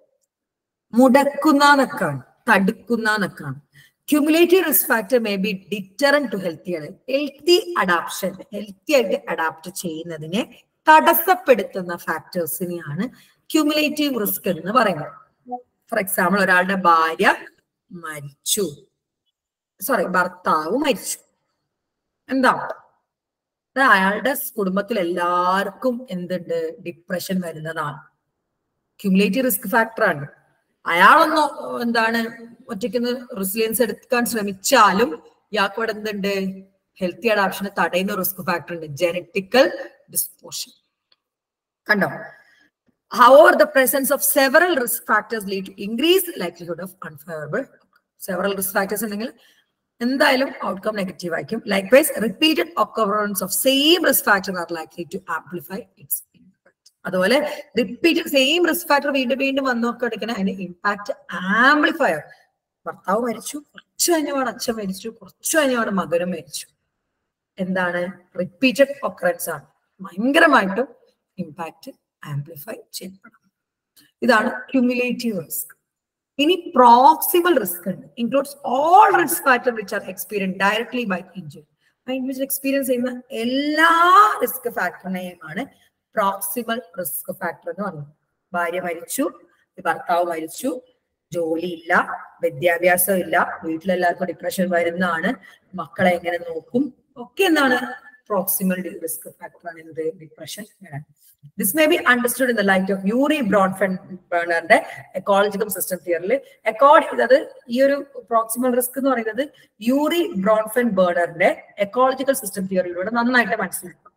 മുടക്കുന്ന എന്നൊക്കെയാണ് തടുക്കുന്ന എന്നൊക്കെയാണ് cumulative risk factor may be deterrent to healthy healthy adaption healthy ആയിട്ട് അഡാപ്റ്റ് ചെയ്യുന്നതിനെ തടസ്സപ്പെടുത്തുന്ന ഫാക്ടേഴ്സിനെയാണ് ക്യുമുലേറ്റീവ് റിസ്ക് എന്ന് പറയുന്നത് ഫോർ എക്സാമ്പിൾ ഒരാളുടെ ഭാര്യ മരിച്ചു സോറി ഭർത്താവ് മരിച്ചു എന്താ അത് അയാളുടെ കുടുംബത്തിൽ എല്ലാവർക്കും എന്തുണ്ട് ഡിപ്രഷൻ വരുന്നതാണ് ക്യുമുലേറ്റീവ് റിസ്ക് ഫാക്ടറാണ് അയാളൊന്ന് എന്താണ് ഒറ്റയ്ക്ക് റെസിലിയൻസ് എടുക്കാൻ ശ്രമിച്ചാലും ഇയാൾക്ക് ഇവിടെ എന്തുണ്ട് ഹെൽത്തി അഡാപ്ഷനെ തടയുന്ന റിസ്ക് ഫാക്ടർ ഉണ്ട് ജനറ്റിക്കൽ ഡിസ്പോഷൻ കണ്ടോ however the presence of several risk factors lead to increase likelihood of unfavourable several risk factors ഉണ്ടെങ്കിൽ എന്തായാലും ഔട്ട്കം നെഗറ്റീവ് ആയിരിക്കും likewise repeated occurrence of same risk factor are likely to amplify its impact അതുപോലെ repeated same risk factor വീണ്ടും വീണ്ടും വന്നൊക്കെ എടുക്കുന്ന അതിന്റെ impact amplifier ഭർത്താവ് മരിച്ചു കുറച്ചു കഴിഞ്ഞപാട് അച്ഛൻ മരിച്ചു കുറച്ചു കഴിഞ്ഞപാട് മകനും മരിച്ചു എന്താണ് റിപ്പീറ്റഡ് ഒക്കറൻസ് ആണ് ഭയങ്കരമായിട്ടും ഇമ്പാക്ട് ആംപ്ലിഫൈ ചെയ്യപ്പെടണം ഇതാണ് ക്യുമുലേറ്റീവ് റിസ്ക് ഇനി പ്രോക്സിമൽ റിസ്ക് ഉണ്ട് includes all risk factor which are experience directly by injury individual experience ചെയ്യുന്ന എല്ലാ റിസ്ക് ഫാക്ടറിനെയുമാണ് പ്രോക്സിമൽ റിസ്ക് ഫാക്ടർ എന്ന് പറയുന്നത് ഭാര്യ മരിച്ചു ഭർത്താവ് മരിച്ചു ജോലിയില്ല വിദ്യാഭ്യാസം ഇല്ല വീട്ടിലെല്ലാവർക്കും ഡിപ്രഷൻ വരുന്നതാണ് മക്കളെ എങ്ങനെ നോക്കും ഒക്കെ എന്താണ് പ്രോക്സിമൽ റിസ്ക് ഫാക്ടർ ആണ് എന്ത് ഡിപ്രഷൻ വരാൻ this may be understood in the light of Urie ബ്രോൺഫെൻ ബേണറിന്റെ എക്കോളജിക്കൽ സിസ്റ്റം തിയറിൽ അക്കോർഡിംഗ് അത് ഈ ഒരു പ്രോക്സിമൽ റിസ്ക് എന്ന് പറയുന്നത് യൂറി ബ്രോൺഫെൻ ബേണറിന്റെ എക്കോളജിക്കൽ സിസ്റ്റം തിയറിയിലൂടെ നന്നായിട്ട് മനസ്സിലാക്കും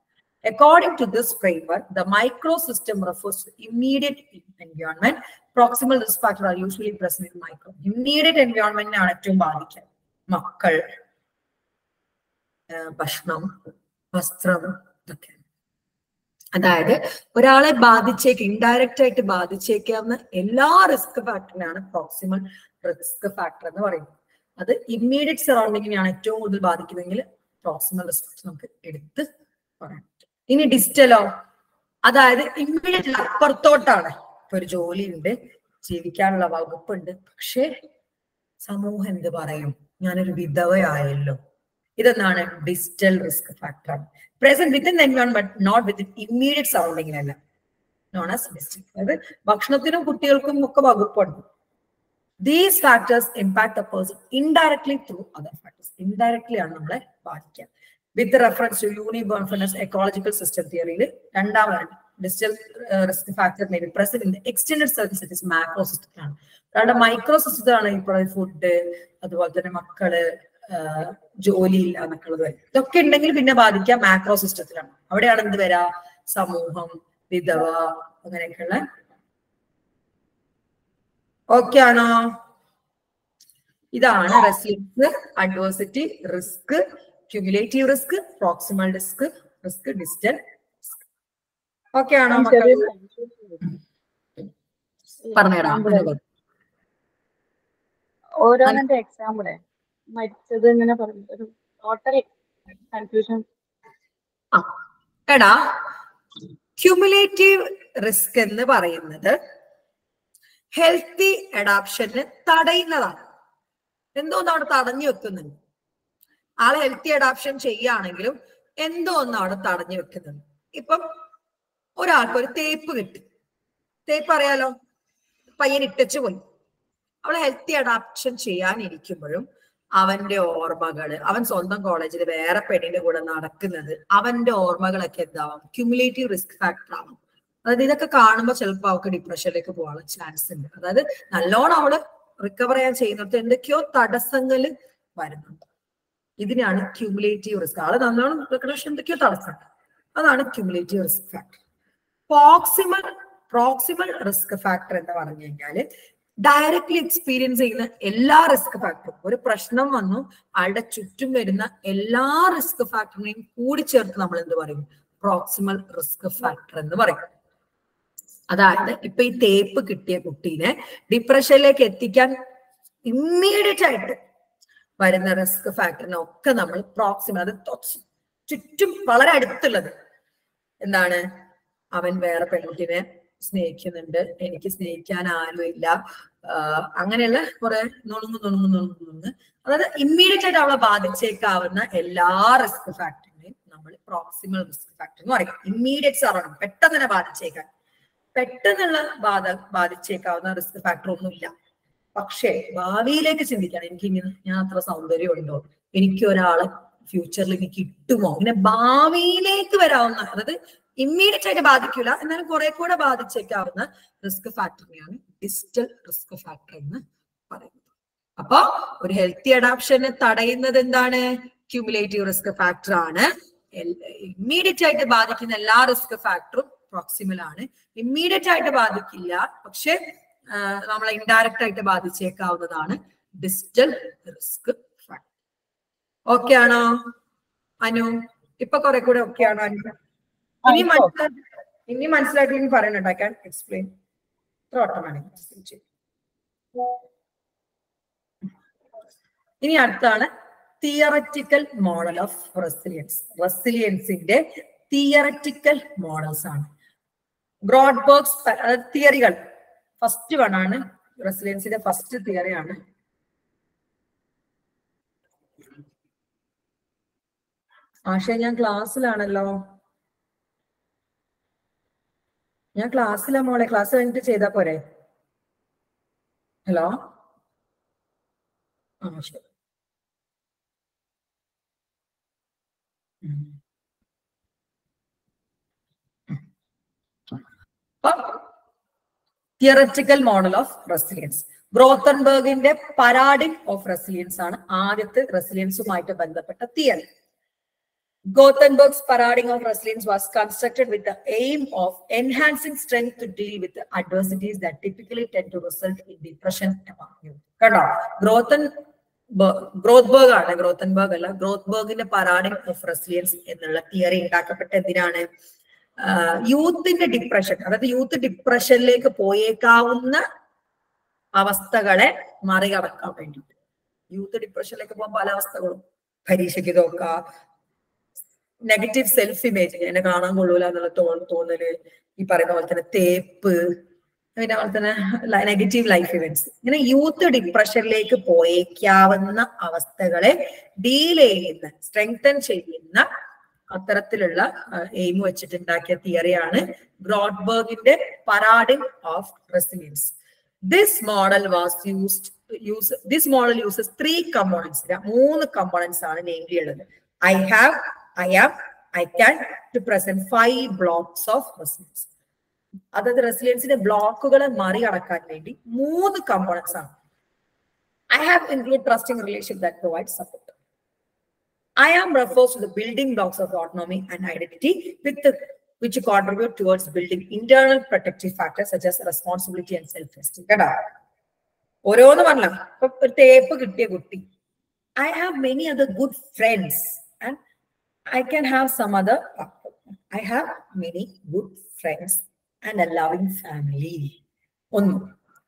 According to this framework, the microsystem refers to immediate environment. Proximal risk factors are usually present in micro. Immediate environment ആണ് ഏറ്റവും ബാധിക്കുക മക്കൾ ആ, ഭക്ഷണം വസ്ത്രം ഇതൊക്കെ അതായത് ഒരാളെ ബാധിച്ചേക്ക് ഇൻഡയറക്റ്റ് ആയിട്ട് ബാധിച്ചേക്കാവുന്ന എല്ലാ റിസ്ക് ഫാക്ടറിനാണ് പ്രോക്സിമൽ റിസ്ക് ഫാക്ടർ എന്ന് പറയുന്നത് അത് ഇമ്മീഡിയറ്റ് സറൗണ്ടിങ്ങിനെയാണ് ഏറ്റവും കൂടുതൽ ബാധിക്കുന്നതെങ്കിൽ പ്രോക്സിമൽ റിസ്ക് നമുക്ക് എടുത്ത് പറയാം ഇനി ഡിജിറ്റലോ അതായത് ഇമ്മീഡിയറ്റ് അപ്പുറത്തോട്ടാണ് ഇപ്പൊ ഒരു ജോലി ഉണ്ട് ജീവിക്കാനുള്ള വകുപ്പുണ്ട് പക്ഷേ സമൂഹം എന്ത് പറയും ഞാനൊരു വിധവയായല്ലോ ഇതെന്താണ് digital risk factor present within environment not within immediate സറൗണ്ടിങ്ങിനല്ല നോൺ ആസ് ഡിജിറ്റൽ അതായത് ഭക്ഷണത്തിനും കുട്ടികൾക്കും ഒക്കെ വകുപ്പുണ്ട് these factors impact a person indirectly through other factors indirectly ആണ് നമ്മളെ ബാധിക്കുക വിത്ത് റെഫറൻസ് ടു യൂണിബോൺഫിനസ് എക്കോളജിക്കൽ സിസ്റ്റം തിയറിയിൽ രണ്ടാമതാണ് digital risk factor may be present in extended service it is മാക്രോ സിസ്റ്റത്തിലാണ് അതായത് മൈക്രോ സിസ്റ്റത്തിലാണ് ഇപ്പോൾ ഫുഡ് അതുപോലെ തന്നെ മക്കള് ആഹ് ജോലിയില്ല എന്നൊക്കെയുള്ളത് വരും ഇതൊക്കെ ഉണ്ടെങ്കിൽ പിന്നെ ബാധിക്കുക മാക്രോ സിസ്റ്റത്തിലാണ് അവിടെയാണ് എന്ത് വരാ സമൂഹം വിധവ അങ്ങനെയൊക്കെയുള്ള ഓക്കെ ആണോ ഇതാണ് resilience adversity risk cumulative risk proximal risk risk digital okay ആണോ മക്കൾ ചെറിയൊരു പറഞ്ഞുതരാം example. ഓരോന്നിന്റെ എക്സാമ്പിളെ മരിച്ചത് ഇങ്ങനെ പറഞ്ഞു ഒരു ടോട്ടൽ കൺഫ്യൂഷൻ ആ എടാ ക്യുമുലേറ്റീവ് റിസ്ക് എന്ന് പറയുന്നത് ഹെൽത്തി അഡാപ്ഷന് തടയുന്നതാണ് എന്തോ ഒന്ന് അവിടെ തടഞ്ഞു വെക്കുന്നുണ്ട് ആള് ഹെൽത്തി അഡാപ്ഷൻ ചെയ്യുകയാണെങ്കിലും എന്തോ ഒന്ന് അവിടെ തടഞ്ഞു വെക്കുന്നുണ്ട് ഇപ്പം ഒരാൾക്ക് ഒരു തേപ്പ് കിട്ടി തേപ്പ് അറിയാലോ പയ്യൻ ഇട്ടച്ചു പോയി അവള് ഹെൽത്തി അഡാപ്ഷൻ ചെയ്യാനിരിക്കുമ്പോഴും അവന്റെ ഓർമ്മകള് അവൻ സ്വന്തം കോളേജിൽ വേറെ പെണ്ണിന്റെ കൂടെ നടക്കുന്നത് അവന്റെ ഓർമ്മകളൊക്കെ എന്താവാം ക്യുമുലേറ്റീവ് റിസ്ക് ഫാക്ടർ ആവും അതായത് ഇതൊക്കെ കാണുമ്പോൾ ചിലപ്പോൾ അവൾക്ക് ഡിപ്രഷനിലേക്ക് പോകാനുള്ള ചാൻസ് ഉണ്ട് അതായത് നല്ലോണം അവള് റിക്കവർ ചെയ്യാൻ ചെയ്യുന്നിടത്ത് എന്തൊക്കെയോ തടസ്സങ്ങൾ വരുന്നുണ്ട് ഇതിനാണ് ക്യുമുലേറ്റീവ് റിസ്ക് ആള് നല്ലോണം റിക്കറേഷൻ എന്തൊക്കെയോ തടസ്സം അതാണ് cumulative risk factor proximal proximal risk factor എന്ന് പറഞ്ഞു കഴിഞ്ഞാല് ഡയറക്ട്ലി എക്സ്പീരിയൻസ് ചെയ്യുന്ന എല്ലാ റിസ്ക് ഫാക്ടറും ഒരു പ്രശ്നം വന്നു ആളുടെ ചുറ്റും വരുന്ന എല്ലാ റിസ്ക് ഫാക്ടറിനെയും കൂടി ചേർത്ത് നമ്മൾ എന്ത് പറയും പ്രോക്സിമൽ റിസ്ക് ഫാക്ടർ എന്ന് പറയും അതായത് ഇപ്പൊ ഈ തേപ്പ് കിട്ടിയ കുട്ടീനെ ഡിപ്രഷനിലേക്ക് എത്തിക്കാൻ ഇമ്മീഡിയറ്റ് ആയിട്ട് വരുന്ന റിസ്ക് ഫാക്ടറിനെ ഒക്കെ നമ്മൾ പ്രോക്സിമൽ അത് തൊ- ചുറ്റും വളരെ അടുത്തുള്ളത് എന്താണ് അവൻ വേറെ പെൺകുട്ടിനെ സ്നേഹിക്കുന്നുണ്ട് എനിക്ക് സ്നേഹിക്കാൻ ആരുമില്ല ആഹ് അങ്ങനെയുള്ള കുറെ നുണുങ്ങ് നുണുങ്ങ് നുണുങ്ങ് നുണുങ്ങ് അതായത് ഇമ്മീഡിയറ്റ് ആയിട്ട് അവളെ ബാധിച്ചേക്കാവുന്ന എല്ലാ റിസ്ക് ഫാക്ടറിനെയും നമ്മൾ പ്രോക്സിമൽ റിസ്ക് ഫാക്ടർ എന്ന് പറയും ഇമ്മീഡിയറ്റ് സറൗണ്ട് പെട്ടെന്ന് തന്നെ ബാധിച്ചേക്കാൻ പെട്ടെന്നുള്ള ബാധ ബാധിച്ചേക്കാവുന്ന റിസ്ക് ഫാക്ടർ ഒന്നുമില്ല പക്ഷേ ഭാവിയിലേക്ക് ചിന്തിക്കാൻ എനിക്ക് ഇങ്ങനെ ഞാൻ അത്ര സൗന്ദര്യം ഉണ്ടോ എനിക്ക് ഒരാളെ ഫ്യൂച്ചറിൽ എനിക്ക് കിട്ടുമോ ഇങ്ങനെ ഭാവിയിലേക്ക് വരാവുന്ന അതായത് ഇമ്മീഡിയറ്റ് ആയിട്ട് ബാധിക്കില്ല എന്നാലും കുറെ കൂടെ ബാധിച്ചേക്കാവുന്ന റിസ്ക് ഫാക്ടറിനെയാണ് ഡിജിറ്റൽ റിസ്ക് ഫാക്ടർ എന്ന് പറയുന്നത് അപ്പൊ ഒരു ഹെൽത്തി അഡാപ്ഷനെ തടയുന്നത് എന്താണ് ക്യൂമുലേറ്റീവ് റിസ്ക് ഫാക്ടർ ആണ് ഇമ്മീഡിയറ്റ് ആയിട്ട് ബാധിക്കുന്ന എല്ലാ റിസ്ക് ഫാക്ടറും പ്രോക്സിമൽ ആണ് ഇമ്മീഡിയറ്റ് ആയിട്ട് ബാധിക്കില്ല പക്ഷെ നമ്മളെ ഇൻഡയറക്റ്റ് ആയിട്ട് ബാധിച്ചേക്കാവുന്നതാണ് ഡിജിറ്റൽ റിസ്ക് ഫാക്ടർ ഓക്കെ ആണോ അനു ഇപ്പൊ കുറെ കൂടെ ഓക്കെ ആണോ അനു ഇനി മനസ്സിലാക്കി ഇനി മനസ്സിലാക്കി പറയണുണ്ട് ഐ ക്യാൻ എക്സ്പ്ലെയിൻ ഓട്ടോമാറ്റിക് ഇനി അടുത്താണ് തിയററ്റിക്കൽ മോഡൽ ഓഫ് റെസിലിയൻസ് റെസിലിയൻസിന്റെ തിയററ്റിക്കൽ മോഡൽസ് ആണ് ബ്രോഡ്ബർഗ്സ് തിയറികൾ ഫസ്റ്റ് വൺ ആണ് റെസിലിയൻസിന്റെ ഫസ്റ്റ് തിയറി ആണ് ആശയ ഞാൻ ക്ലാസ്സിലാണല്ലോ ഞാൻ ക്ലാസ്സിലാ മോളെ ക്ലാസ് കഴിഞ്ഞിട്ട് ചെയ്താ പോരെ ഹലോ ആ ശരി ഉം. തിയററ്റിക്കൽ മോഡൽ ഓഫ് റെസിലിയൻസ് ബ്രോത്തൻബർഗിന്റെ പരാഡിം ഓഫ് റെസിലിയൻസ് ആണ് ആദ്യത്തെ റെസിലിയൻസുമായിട്ട് ബന്ധപ്പെട്ട theory Gothenburg's paradigm of resilience was constructed with the aim of enhancing strength to deal with the adversities that typically tend to result in depression among youth. കണ്ടോ ഗ്രോത്തൻ ഗ്രോത്ത്ബർഗ് ആണ് Grothenberg അല്ല ഗ്രോത്ത്ബർഗിന്റെ paradigm of resilience എന്നുള്ള theory ഉണ്ടാക്കപ്പെട്ട എന്തിനാണ് യൂത്തിന്റെ depression അതായത് youth ഡിപ്രഷനിലേക്ക് പോയേക്കാവുന്ന അവസ്ഥകളെ മറികടക്കാൻ വേണ്ടിയിട്ട് യൂത്ത് ഡിപ്രഷനിലേക്ക് പോകാൻ പല അവസ്ഥകളും പരീക്ഷയ്ക്ക് തോക്കുക നെഗറ്റീവ് സെൽഫ് ഇമേജ് എന്നെ കാണാൻ കൊള്ളൂല എന്നുള്ള തോന്നൽ തോന്നല് ഈ പറയുന്ന പോലെ തന്നെ തേപ്പ് പിന്നെ അതുപോലെ തന്നെ നെഗറ്റീവ് ലൈഫ് ഇവന്റ്സ് ഇങ്ങനെ യൂത്ത് ഡിപ്രഷനിലേക്ക് പോയേക്കാവുന്ന അവസ്ഥകളെ ഡീൽ ചെയ്യുന്ന സ്ട്രെങ്തൻ ചെയ്യുന്ന അത്തരത്തിലുള്ള എയിം വെച്ചിട്ടുണ്ടാക്കിയ തിയറിയാണ് ബ്രോഡ്ബർഗിന്റെ paradigm of resilience this model was used use this model uses three components മൂന്ന് കമ്പോണൻസ് ആണ് നെയിംലി ഉള്ളത് I have I am I can to present five blocks of resilience അതായത് റെസിലിയൻസിന്റെ ബ്ലോക്കുകളെ മറികടക്കാൻ വേണ്ടി മൂന്ന് കമ്പോണൻസ് ആണ് I have include trusting relation that provide support I am refers to the building blocks of autonomy and identity with the, which contribute towards building internal protective factors such as responsibility and self-esteem. കേട്ടോ ഓരോന്ന് പറഞ്ഞ ഇപ്പൊ ഒരു തേപ്പ് കിട്ടിയ കുട്ടി I have many other good friends and I can have some other I have many good friends and a loving family ഒന്ന്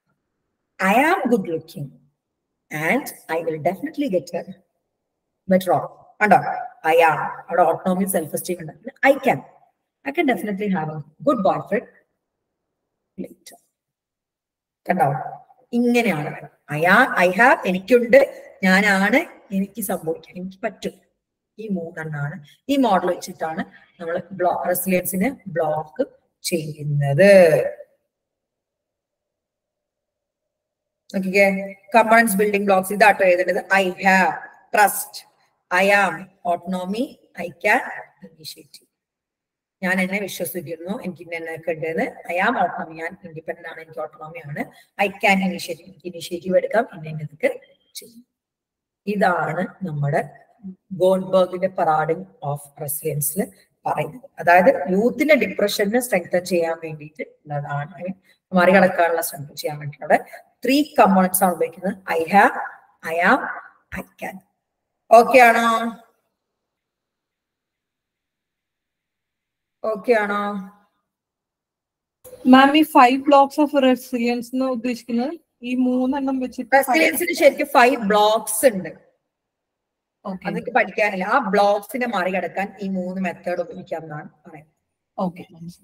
I am good looking and I will definitely get better off കണ്ടോ I am അവിടെ autonomy self esteem ഉണ്ട് I can I can definitely have a good boyfriend later കണ്ടോ ഇങ്ങനെയാണ് I ആ I have എനിക്കുണ്ട് ഞാനാണ് എനിക്ക് സംഭവിക്കാൻ എനിക്ക് പറ്റും ഈ മൂന്നെണ്ണാണ് ഈ മോഡൽ വെച്ചിട്ടാണ് നമ്മൾ ബ്ലോ റെസിലിയൻസിനെ ബ്ലോക്ക് ചെയ്യുന്നത് നോക്കിക്കേ കമ്പണൻസ് ബിൽഡിംഗ് ബ്ലോക്സ് ഇതാട്ടോ എഴുതേണ്ടത് I have trust I am autonomy I can initiative ഞാൻ എന്നെ വിശ്വസിക്കുന്നു എനിക്ക് ഇന്നൊക്കെ ഉണ്ടെന്ന് ഐ ആം ഓട്ടോണോമി ഞാൻ ഇൻഡിപെൻഡന്റ് ആണ് എനിക്ക് ഓട്ടോണോമി ആണ് ഐ ക്യാൻ ഇനീഷ്യേറ്റീവ് എനിക്ക് ഇനീഷ്യേറ്റീവ് എടുക്കാം ഇന്ന ഇന്നതൊക്കെ ചെയ്യും ഇതാണ് നമ്മുടെ ഗോൾബർഗിന്റെ പറാഡിംഗ് ഓഫ് റെസിലിയൻസിൽ പറയുന്നത് അതായത് യൂത്തിന്റെ ഡിപ്രഷനെ സ്ട്രെങ്തൻ ചെയ്യാൻ വേണ്ടിയിട്ട് ഉള്ളതാണ് മറികടക്കാനുള്ള ശ്രമം ചെയ്യാൻ വേണ്ടിയിട്ടുള്ള ത്രീ കമ്പോണൻസ് ആണ് ഉപയോഗിക്കുന്നത് I have I am I can okay ആണോ ഓക്കെ ആണോ മാം ഈ ഫൈവ് ബ്ലോക്സ് ഓഫ് റെസിലിയൻസ് എന്ന് ഉദ്ദേശിക്കുന്നത് ഈ മൂന്നെണ്ണം വെച്ചിട്ട് റെസിലിയൻസിന് ശരിക്കും ഫൈവ് ബ്ലോക്സ് ഉണ്ട് ഓക്കെ അതൊക്കെ പഠിക്കാനില്ല ആ ബ്ലോക്സിനെ മറികടക്കാൻ ഈ മൂന്ന് മെത്തേഡ് ഉപയോഗിക്കാം എന്നാണ് പറയുന്നത് ഓക്കെ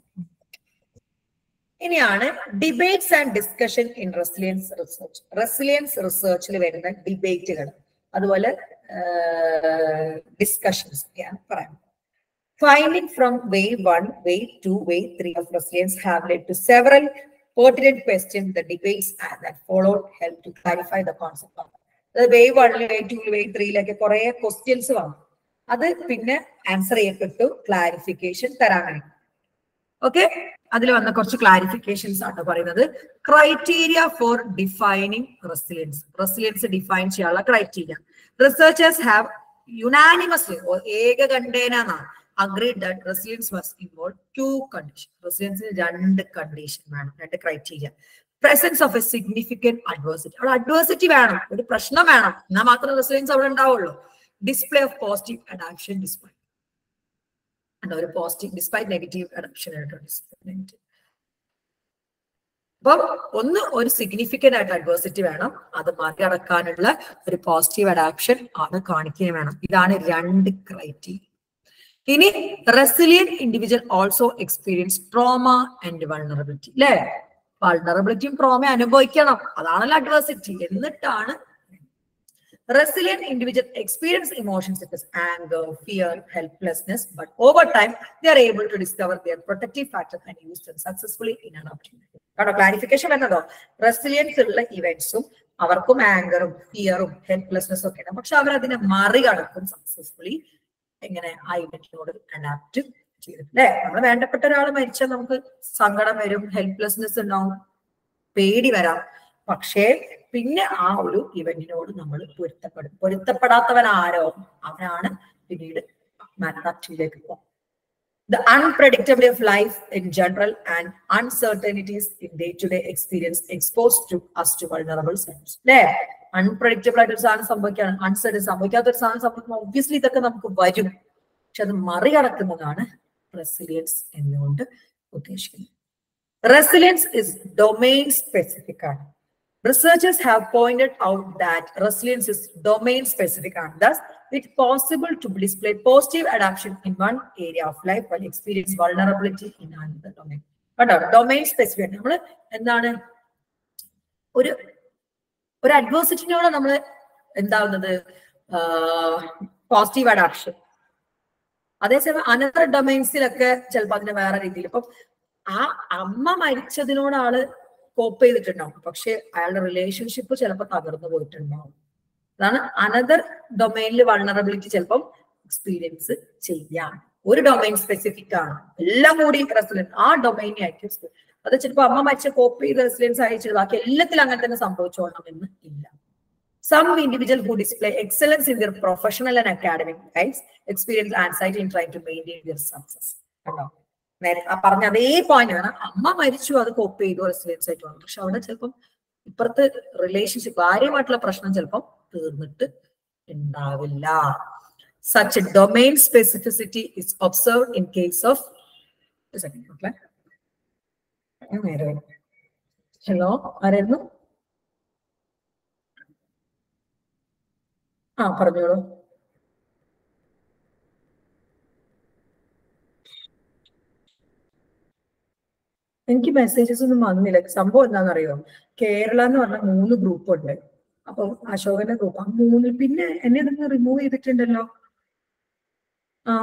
ഇനിയാണ് debates and discussion in resilience research resilience റിസർച്ചിൽ വരുന്ന ഡിബേറ്റുകൾ അതുപോലെ ഡിസ്കഷൻസ് ഒക്കെയാണ് പറയുന്നത് finding from wave one wave two wave three of resilience have led to several pertinent questions the debates and that followed help to clarify the concept of അതായത് വേ വണ്ണിൽ വേ ടൂല് വേ ത്രീയിലൊക്കെ കുറെ questions വന്നു അത് പിന്നെ ആൻസർ ചെയ്യപ്പെട്ടു ക്ലാരിഫിക്കേഷൻ തരാൻ വേണ്ടി ഓക്കെ അതിൽ വന്ന കുറച്ച് ക്ലാരിഫിക്കേഷൻസ് ആണ് പറയുന്നത് criteria for defining resilience resilience define ചെയ്യാനുള്ള ക്രൈറ്റീരിയ റിസർച്ചേഴ്സ് ഹാവ് യുനാനിമസ്ലി ഏകകണ്ഠേനാണ് agreed that resilience must involve two conditions. Resilience രണ്ട് കണ്ടീഷൻ വേണം രണ്ട് criteria presence of a significant adversity അവിടെ അഡ്വേഴ്സിറ്റി വേണം ഒരു പ്രശ്നം വേണം എന്നാൽ മാത്രമേ റെസിലിയൻസ് അവിടെ ഉണ്ടാവുള്ളൂ display of positive adaptation display ഒരു പോസിറ്റീവ് ഡിസ്പൈറ്റ് നെഗറ്റീവ് അഡാപ്ഷൻ ആയിട്ടോ ഡിസ്പ്ലേ അപ്പം ഒന്ന് ഒരു സിഗ്നിഫിക്കന്റ് ആയിട്ട് അഡ്വേഴ്സിറ്റി വേണം അത് മറികടക്കാനുള്ള ഒരു പോസിറ്റീവ് അഡാപ്ഷൻ അത് കാണിക്കുകയും വേണം ഇതാണ് രണ്ട് ക്രൈറ്റീരിയ ഇനി resilient individual also experience trauma and vulnerability അല്ലേ വൾണറബിലിറ്റിയും ട്രോമ അനുഭവിക്കണം അതാണല്ലോ അഡ്വേഴ്സിറ്റി എന്നിട്ടാണ് resilient individual experience emotions such as anger, fear, helplessness, but over time they are able to discover their protective factors and use them successfully in an opportunity. കേട്ടോ clarification വരുന്നതോ resilience ഉള്ള ഇവന്റ്സും അവർക്കും ആങ്കറും ഫിയറും ഹെൽപ്ലെസ്നെസ്സും ഒക്കെ ഉണ്ട് പക്ഷെ അവർ അതിനെ മറികടക്കും സക്സസ്ഫുള്ളി എങ്ങനെ ആ ഇവന്റിനോട് അഡാപ്റ്റ് ചെയ്തിട്ട് അല്ലെ നമ്മൾ വേണ്ടപ്പെട്ട ഒരാൾ മരിച്ചാൽ നമുക്ക് സങ്കടം വരും ഹെൽപ്ലെസ്നെസ് ഉണ്ടാവും പേടി വരാം പക്ഷേ പിന്നെ ആ ഒരു ഇവന്റിനോട് നമ്മൾ പൊരുത്തപ്പെടും പൊരുത്തപ്പെടാത്തവൻ ആരോ അവനാണ് പിന്നീട് മാനുഫാക്ചറിംഗിലേക്ക് പോകാം The unpredictability of life in general and uncertainties in day-to-day experience exposed to us to vulnerable signs. അല്ലേ അൺപ്രഡിക്റ്റബിൾ ആയിട്ട് ഒരു സാധനം സംഭവിക്കുകയാണ് അൺസർട്ടൻ സംഭവിക്കാത്ത ഒരു സാധനം സംഭവിക്കുമ്പോൾ ഒബ്വിയസ്ലി ഇതൊക്കെ നമുക്ക് വരും പക്ഷെ അത് മറികടക്കുന്നതാണ് റെസിലിയൻസ് എന്നുകൊണ്ട് ഉദ്ദേശിക്കുന്നത് റെസിലിയൻസ് ഇസ് ഡൊമൈൻ സ്പെസിഫിക് ആണ് Researchers have pointed out that resilience is domain specific and thus it's possible to display positive adaptation in one area of life while experience vulnerability in another domain. കണ്ടോ domain specific നമ്മൾ എന്താണ് ഒരു ഒരു അഡ്വേഴ്സിറ്റിനോട് നമ്മൾ എന്താവുന്നത് positive adaptation അതേസമയം another ഡൊമൈൻസിലൊക്കെ ചിലപ്പോൾ അതിന് വേറെ രീതിയിൽ ഇപ്പം ആ അമ്മ മരിച്ചതിനോട് ആള് കോപ്പ് ചെയ്തിട്ടുണ്ടാവും പക്ഷെ അയാളുടെ റിലേഷൻഷിപ്പ് ചിലപ്പോൾ തകർന്നു പോയിട്ടുണ്ടാവും അതാണ് അനദർ ഡൊമൈനിൽ വൾണറബിലിറ്റി ചിലപ്പം എക്സ്പീരിയൻസ് ചെയ്യാം ഒരു ഡൊമൈൻ സ്പെസിഫിക് ആണ് എല്ലാം കൂടി റെസിഡൻസ് ആ ഡൊമൈനെ ആയിരിക്കും spe- അത് ചിലപ്പോൾ അമ്മ മരിച്ച കോപ്പ് ചെയ്ത് റെസിഡൻസ് അയച്ചത് ബാക്കി എല്ലാത്തിലും അങ്ങനെ തന്നെ സംഭവിച്ചോളണം എന്ന് ഇല്ല Some individual who display excellence in their professional and academic lives experience anxiety in trying to maintain their success. കണ്ടോ നേരെ- ആ പറഞ്ഞ അതേ പോയിന്റ് ആണ് അമ്മ മരിച്ചു അത് കോപ്പ് ചെയ്തു റെസിഡൻസ് ആയിട്ട് വന്നു പക്ഷെ അവിടെ ചിലപ്പം ഇപ്പുറത്ത് റിലേഷൻഷിപ്പ് ഭാര്യയുമായിട്ടുള്ള പ്രശ്നം ചിലപ്പം തീർന്നിട്ട് ഉണ്ടാവില്ല such domain specificity is observe in case of hello ആരായിരുന്നു ആ പറഞ്ഞോളൂ എനിക്ക് മെസ്സേജസ് ഒന്നും വന്നില്ല സംഭവം എന്താണെന്നറിയോ കേരള എന്ന് പറഞ്ഞ മൂന്ന് ഗ്രൂപ്പ് ഉണ്ട് അപ്പം അശോകന്റെ ഗ്രൂപ്പ് ആ മൂന്നിൽ പിന്നെ എന്നെ ഇതൊന്ന് റിമൂവ് ചെയ്തിട്ടുണ്ടല്ലോ ആ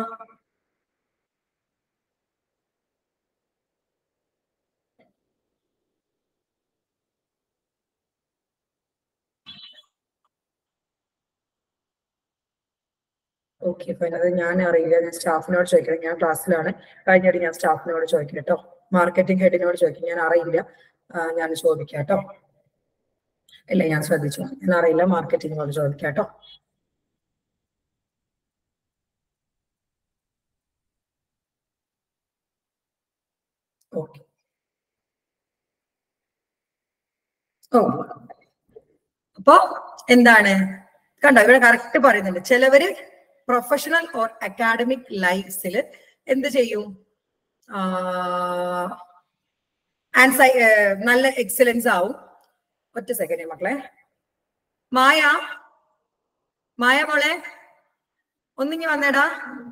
ഓക്കെ ഫൈൻ അത് ഞാൻ അറിയില്ല ഞാൻ സ്റ്റാഫിനോട് ചോദിക്കണം ഞാൻ ക്ലാസ്സിലാണ് കഴിഞ്ഞിട്ട് ഞാൻ സ്റ്റാഫിനോട് ചോദിക്കാം കേട്ടോ മാർക്കറ്റിംഗ് ഹെഡിനോട് ചോദിക്കും ഞാൻ അറിയില്ല ആ, ഞാൻ ചോദിക്കാം കേട്ടോ ഇല്ല ഞാൻ ശ്രദ്ധിച്ചു ഞാൻ അറിയില്ല മാർക്കറ്റിംഗിനോട് ചോദിക്കാം കേട്ടോ ഓക്കെ ഓ അപ്പൊ എന്താണ് കണ്ടോ ഇവിടെ കറക്റ്റ് പറയുന്നുണ്ട് ചിലവര് പ്രൊഫഷണൽ ഓർ അക്കാഡമിക് ലൈഫ്സിൽ എന്ത് ചെയ്യും ആൻസൈ നല്ല എക്സലൻസ് ആവും ഒറ്റ സെക്കൻഡ് മക്കളെ മായ മായ മോളെ ഒന്നിങ്ങി വന്നേടാ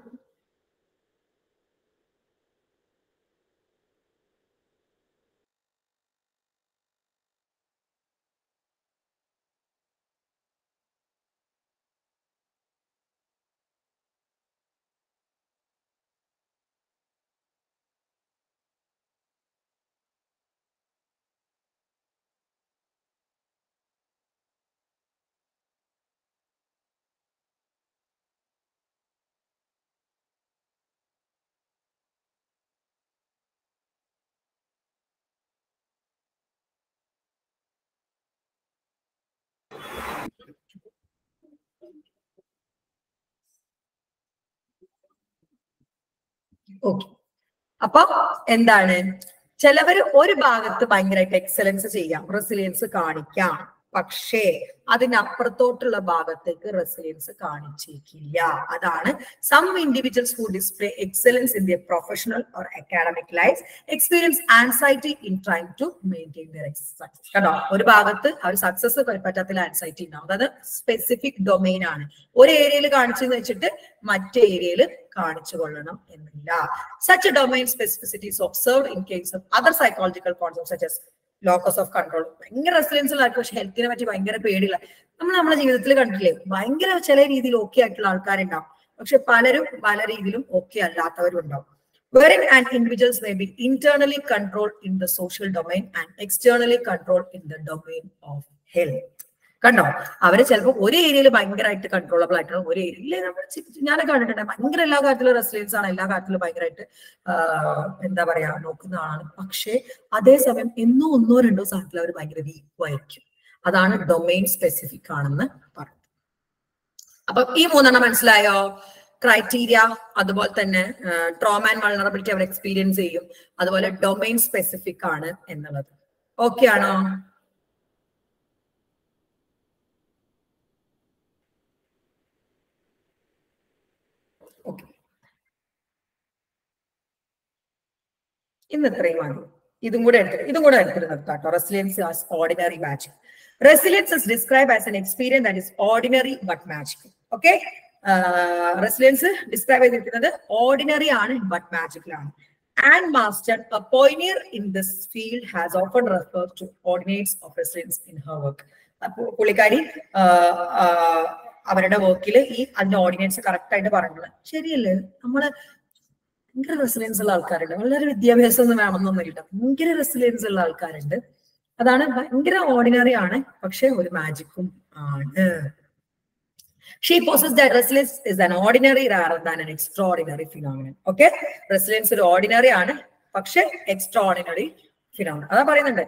ഓക്കെ അപ്പൊ എന്താണ് ചിലവര് ഒരു ഭാഗത്ത് ഭയങ്കരമായിട്ട് എക്സലൻസ് ചെയ്യാം റെസിലിയൻസ് കാണിക്കാം പക്ഷേ അതിനപ്പുറത്തോട്ടുള്ള ഭാഗത്തേക്ക് റെസിലിയൻസ് കാണിച്ചേക്കില്ല അതാണ് some individuals who display excellence in their professional or academic life experience anxiety in trying to maintain their success കേട്ടോ ഒരു ഭാഗത്ത് അവർ സക്സസ് പറ്റാത്ത ആൻസൈറ്റി ഉണ്ടാവും അതായത് സ്പെസിഫിക് ഡൊമൈൻ ആണ് ഒരു ഏരിയയിൽ കാണിച്ചെന്ന് വെച്ചിട്ട് മറ്റേ ഏരിയയിൽ കാണിച്ചു കൊള്ളണം എന്നില്ല such domain specificities observe in case of other psychological concept such as locus of control ഭയങ്കര റെസിഡൻസ് ആയിരിക്കും പക്ഷെ ഹെൽത്തിനെ പറ്റി ഭയങ്കര പേടിയുള്ള നമ്മൾ നമ്മുടെ ജീവിതത്തിൽ കണ്ടിട്ടില്ലേ ഭയങ്കര ചില രീതിയിൽ ഓക്കെ ആയിട്ടുള്ള ആൾക്കാരുണ്ടാവും പക്ഷെ പലരും പല രീതിയിലും ഓക്കെ അല്ലാത്തവരും ഉണ്ടാവും wherein an individuals may be internally controlled in the social domain and externally controlled in the domain of health കണ്ടോ അവര് ചിലപ്പോൾ ഒരു ഏരിയയിൽ ഭയങ്കരമായിട്ട് കൺട്രോളബിൾ ആയിട്ടാണ് ഒരു ഏരിയയിൽ നമ്മൾ ഞാൻ കണ്ടിട്ടുണ്ട് ഭയങ്കര എല്ലാ കാര്യത്തിലും റെസിലിയൻസ് ആണ് എല്ലാ കാര്യത്തിലും ഭയങ്കരമായിട്ട് എന്താ പറയാ നോക്കുന്ന ആളാണ് പക്ഷേ അതേസമയം എന്നോ ഒന്നോ രണ്ടോ സാധനത്തിൽ അവർ ഭയങ്കര വീക്കും ആയിരിക്കും അതാണ് ഡൊമൈൻ സ്പെസിഫിക് ആണെന്ന് പറയുന്നത് അപ്പൊ ഈ മൂന്നെണ്ണം മനസ്സിലായോ ക്രൈറ്റീരിയ അതുപോലെ തന്നെ ട്രോമ ആൻഡ് വൾണറബിലിറ്റി അവർ എക്സ്പീരിയൻസ് ചെയ്യും അതുപോലെ ഡൊമൈൻ സ്പെസിഫിക് ആണ് എന്നുള്ളത് ഓക്കെ ആണോ ഓക്കെ ഇന്ന് ഇത്രയും മതി ഇതും കൂടെ എടുത്തിട്ട് ഇതും കൂടെ എടുത്തിട്ട് നിർത്താം കേട്ടോ resilience as ordinary magic resilience is describe as an experience that is ordinary but magic okay resilience describe ചെയ്തിരിക്കുന്നത് ഓർഡിനറി ആണ് ബട്ട് മാജിക്കലാണ് and master a pioneer in this field has often referred to ordinates of resilience in her work അപ്പൊ പുള്ളിക്കാരി ആ, ആ, അവരുടെ വർക്കിൽ ഈ അതിന്റെ ഓർഡിനൻസ് കറക്റ്റ് ആയിട്ട് പറഞ്ഞത് ശരിയല്ലേ നമ്മള് ഭയങ്കര റെസിലിയൻസ് ഉള്ള ആൾക്കാരുണ്ട് വളരെ വിദ്യാഭ്യാസം ഒന്നും വേണമെന്നൊന്നുമില്ല ഭയങ്കര റെസിലിയൻസ് ഉള്ള ആൾക്കാരുണ്ട് അതാണ് ഭയങ്കര ഓർഡിനറി ആണ് പക്ഷെ ഒരു മാജിക്കും ആണ് She poses that resilience is an ordinary rather than an extraordinary phenomenon. Okay? Resilience ഒരു ordinary ആണ് പക്ഷെ extraordinary phenomenon. അതാ പറയുന്നുണ്ട്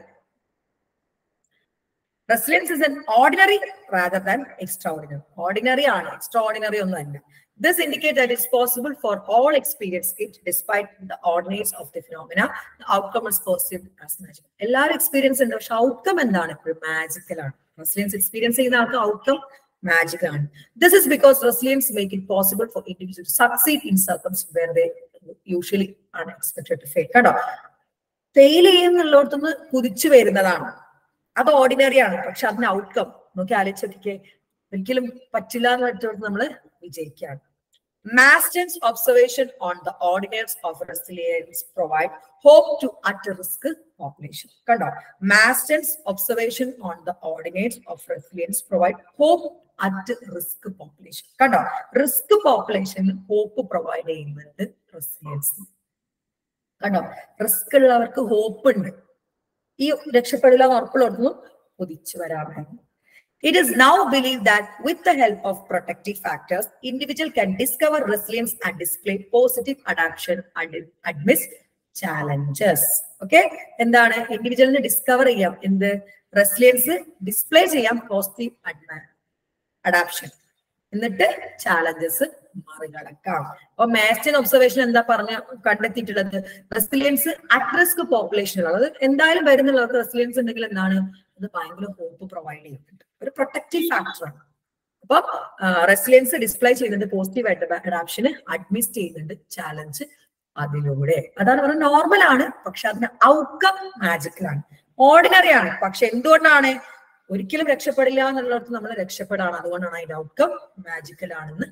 resilience is an ordinary rather than extraordinary ordinary ആണ് എക്സ്ട്രാordinary ഒന്നും അല്ല this indicate that it's possible for all experience it despite the ordinates of the phenomena outcome is possible as magic എല്ലാവരും experience ഉണ്ട് പക്ഷെ outcome എന്താണ് എപ്പോഴും മാജിക്കലാണ് resilience experience ചെയ്യുന്ന ആൾക്ക് ഔട്ട്കം മാജിക് ആണ് this is because resilience make it possible for individual to succeed in circumstances where they usually ആണ് expected to fail കേട്ടോ ഫെയിൽ ചെയ്യുന്നുള്ളിടത്തുനിന്ന് കുതിച്ചു വരുന്നതാണ് അത് ഓർഡിനറി ആണ് പക്ഷെ അതിന് ഔട്ട്കം നോക്കി ആലോചിച്ചൊക്കെ ഒരിക്കലും പറ്റില്ല എന്ന് വെച്ചിടത്ത് നമ്മൾ വിജയിക്കുകയാണ് Maston's observation on the ordinates of resilience provide hope to at-risk population. കണ്ടോ Masten's observation on the ordinates of resilience provide hope at risk population കണ്ടോ റിസ്ക് പോപ്പുലേഷന് ഹോപ്പ് പ്രൊവൈഡ് ചെയ്യുന്നുണ്ട് റെസിലിയൻസ് കണ്ടോ റിസ്ക് ഉള്ളവർക്ക് ഹോപ്പ് ഉണ്ട് ഈ രക്ഷപ്പെടില്ല എന്ന് ഉറപ്പുള്ളവർക്കൊന്നും കുതിച്ചു വരാമായിരുന്നു It is now believed that with the help of protective factors, individual can discover resilience and display positive adaptation and amidst challenges. Okay? എന്താണ് ഇൻഡിവിജ്വലിന് ഡിസ്കവർ ചെയ്യാം എന്ത് റെസിലിയൻസ് ഡിസ്പ്ലേ ചെയ്യാം പോസിറ്റീവ് അഡാപ്ഷൻ എന്നിട്ട് ചാലഞ്ചസ് മറികടക്കാം അപ്പൊ മാസ്റ്റൻ ഒബ്സർവേഷൻ എന്താ പറഞ്ഞ കണ്ടെത്തിയിട്ടുള്ളത് റെസിലിയൻസ് അറ്റ് റിസ്ക് പോപ്പുലേഷൻ അത് എന്തായാലും വരുന്നുള്ളവർക്ക് റെസിലിയൻസ് ഉണ്ടെങ്കിൽ എന്താണ് അത് ഭയങ്കര ഹോപ്പ് പ്രൊവൈഡ് ചെയ്യുന്നുണ്ട് ഒരു പ്രൊട്ടക്റ്റീവ് ഫാക്ടറാണ് അപ്പൊ റെസിലിയൻസ് ഡിസ്പ്ലേ ചെയ്യുന്നുണ്ട് പോസിറ്റീവ് അഡാപ്ഷന് അഡ്മിറ്റ് ചെയ്യുന്നുണ്ട് ചാലഞ്ച് അതിലൂടെ അതാണ് പറയുന്നത് നോർമൽ ആണ് പക്ഷെ അതിന് ഔട്ട്കം മാജിക്കലാണ് ഓർഡിനറി ആണ് പക്ഷെ എന്തുകൊണ്ടാണ് ഒരിക്കലും രക്ഷപ്പെടില്ല എന്നുള്ളിടത്ത് നമ്മൾ രക്ഷപ്പെടാണ് അതുകൊണ്ടാണ് അതിന്റെ ഔട്ട്കം മാജിക്കൽ ആണെന്ന്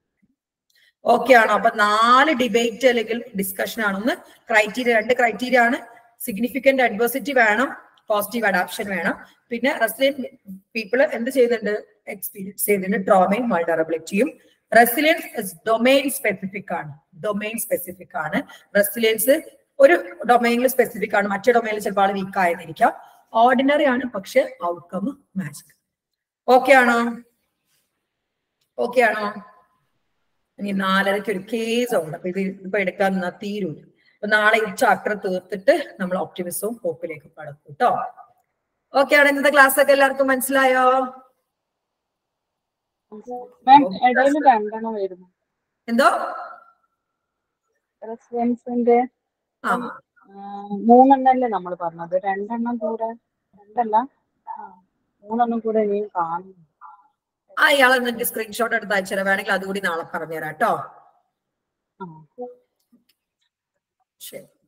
ഓക്കെ ആണോ അപ്പൊ നാല് ഡിബേറ്റ് അല്ലെങ്കിൽ ഡിസ്കഷൻ ആണെന്ന് ക്രൈറ്റീരിയ രണ്ട് ക്രൈറ്റീരിയ ആണ് സിഗ്നിഫിക്കന്റ് അഡ്വേഴ്സിറ്റി വേണം പോസിറ്റീവ് അഡാപ്ഷൻ വേണം പിന്നെ റെസിലിയൻ പീപ്പിൾ എന്ത് ചെയ്യുന്നുണ്ട് എക്സ്പീരിയൻസ് ചെയ്യുന്നുണ്ട് ട്രോമയും വൾണറബിലിറ്റിയും റെസിലിയൻസ് ഡൊമൈൻ സ്പെസിഫിക് ആണ് ഡൊമൈൻ സ്പെസിഫിക് ആണ് റെസിലിയൻസ് ഒരു ഡൊമൈനിൽ സ്പെസിഫിക് ആണ് മറ്റു ഡൊമൈനിൽ ചിലപ്പോൾ ആൾ വീക്ക് ആയെന്നിരിക്കാം ഓർഡിനറി ആണ് പക്ഷെ ഔട്ട്കം മാജിക് ഓക്കെ ആണോ ഓക്കെ ആണോ ഇനി നാലരയ്ക്ക് ഒരു കേസ് ഉണ്ട് അപ്പൊ ഇത് ഇപ്പൊ എടുക്കാൻ നിന്നാ തീരൂല അപ്പൊ നാളെ ഈ ചാപ്റ്റർ തീർത്തിട്ട് നമ്മൾ ഓപ്റ്റിമിസവും ഹോപ്പിലേക്ക് കടക്കും കേട്ടോ ഓക്കെ ആണ് ഇന്നത്തെ ക്ലാസ് ഒക്കെ എല്ലാവർക്കും മനസ്സിലായോ മാം ഇടയിൽ രണ്ടെണ്ണം വരുന്നു എന്തോ റെസിഡൻസിന്റെ ആ മൂന്നെണ്ണല്ലേ നമ്മൾ പറഞ്ഞത് രണ്ടെണ്ണം കൂടെ രണ്ടല്ല ആ, മൂന്നെണ്ണം കൂടെ ഇനിയും കാണുന്നു ആ ഇയാളെ എനിക്ക് സ്ക്രീൻഷോട്ട് എടുത്ത് അയച്ചുതരാം വേണമെങ്കിൽ അതുകൂടി നാളെ പറഞ്ഞുതരാം കേട്ടോ ആ ശരി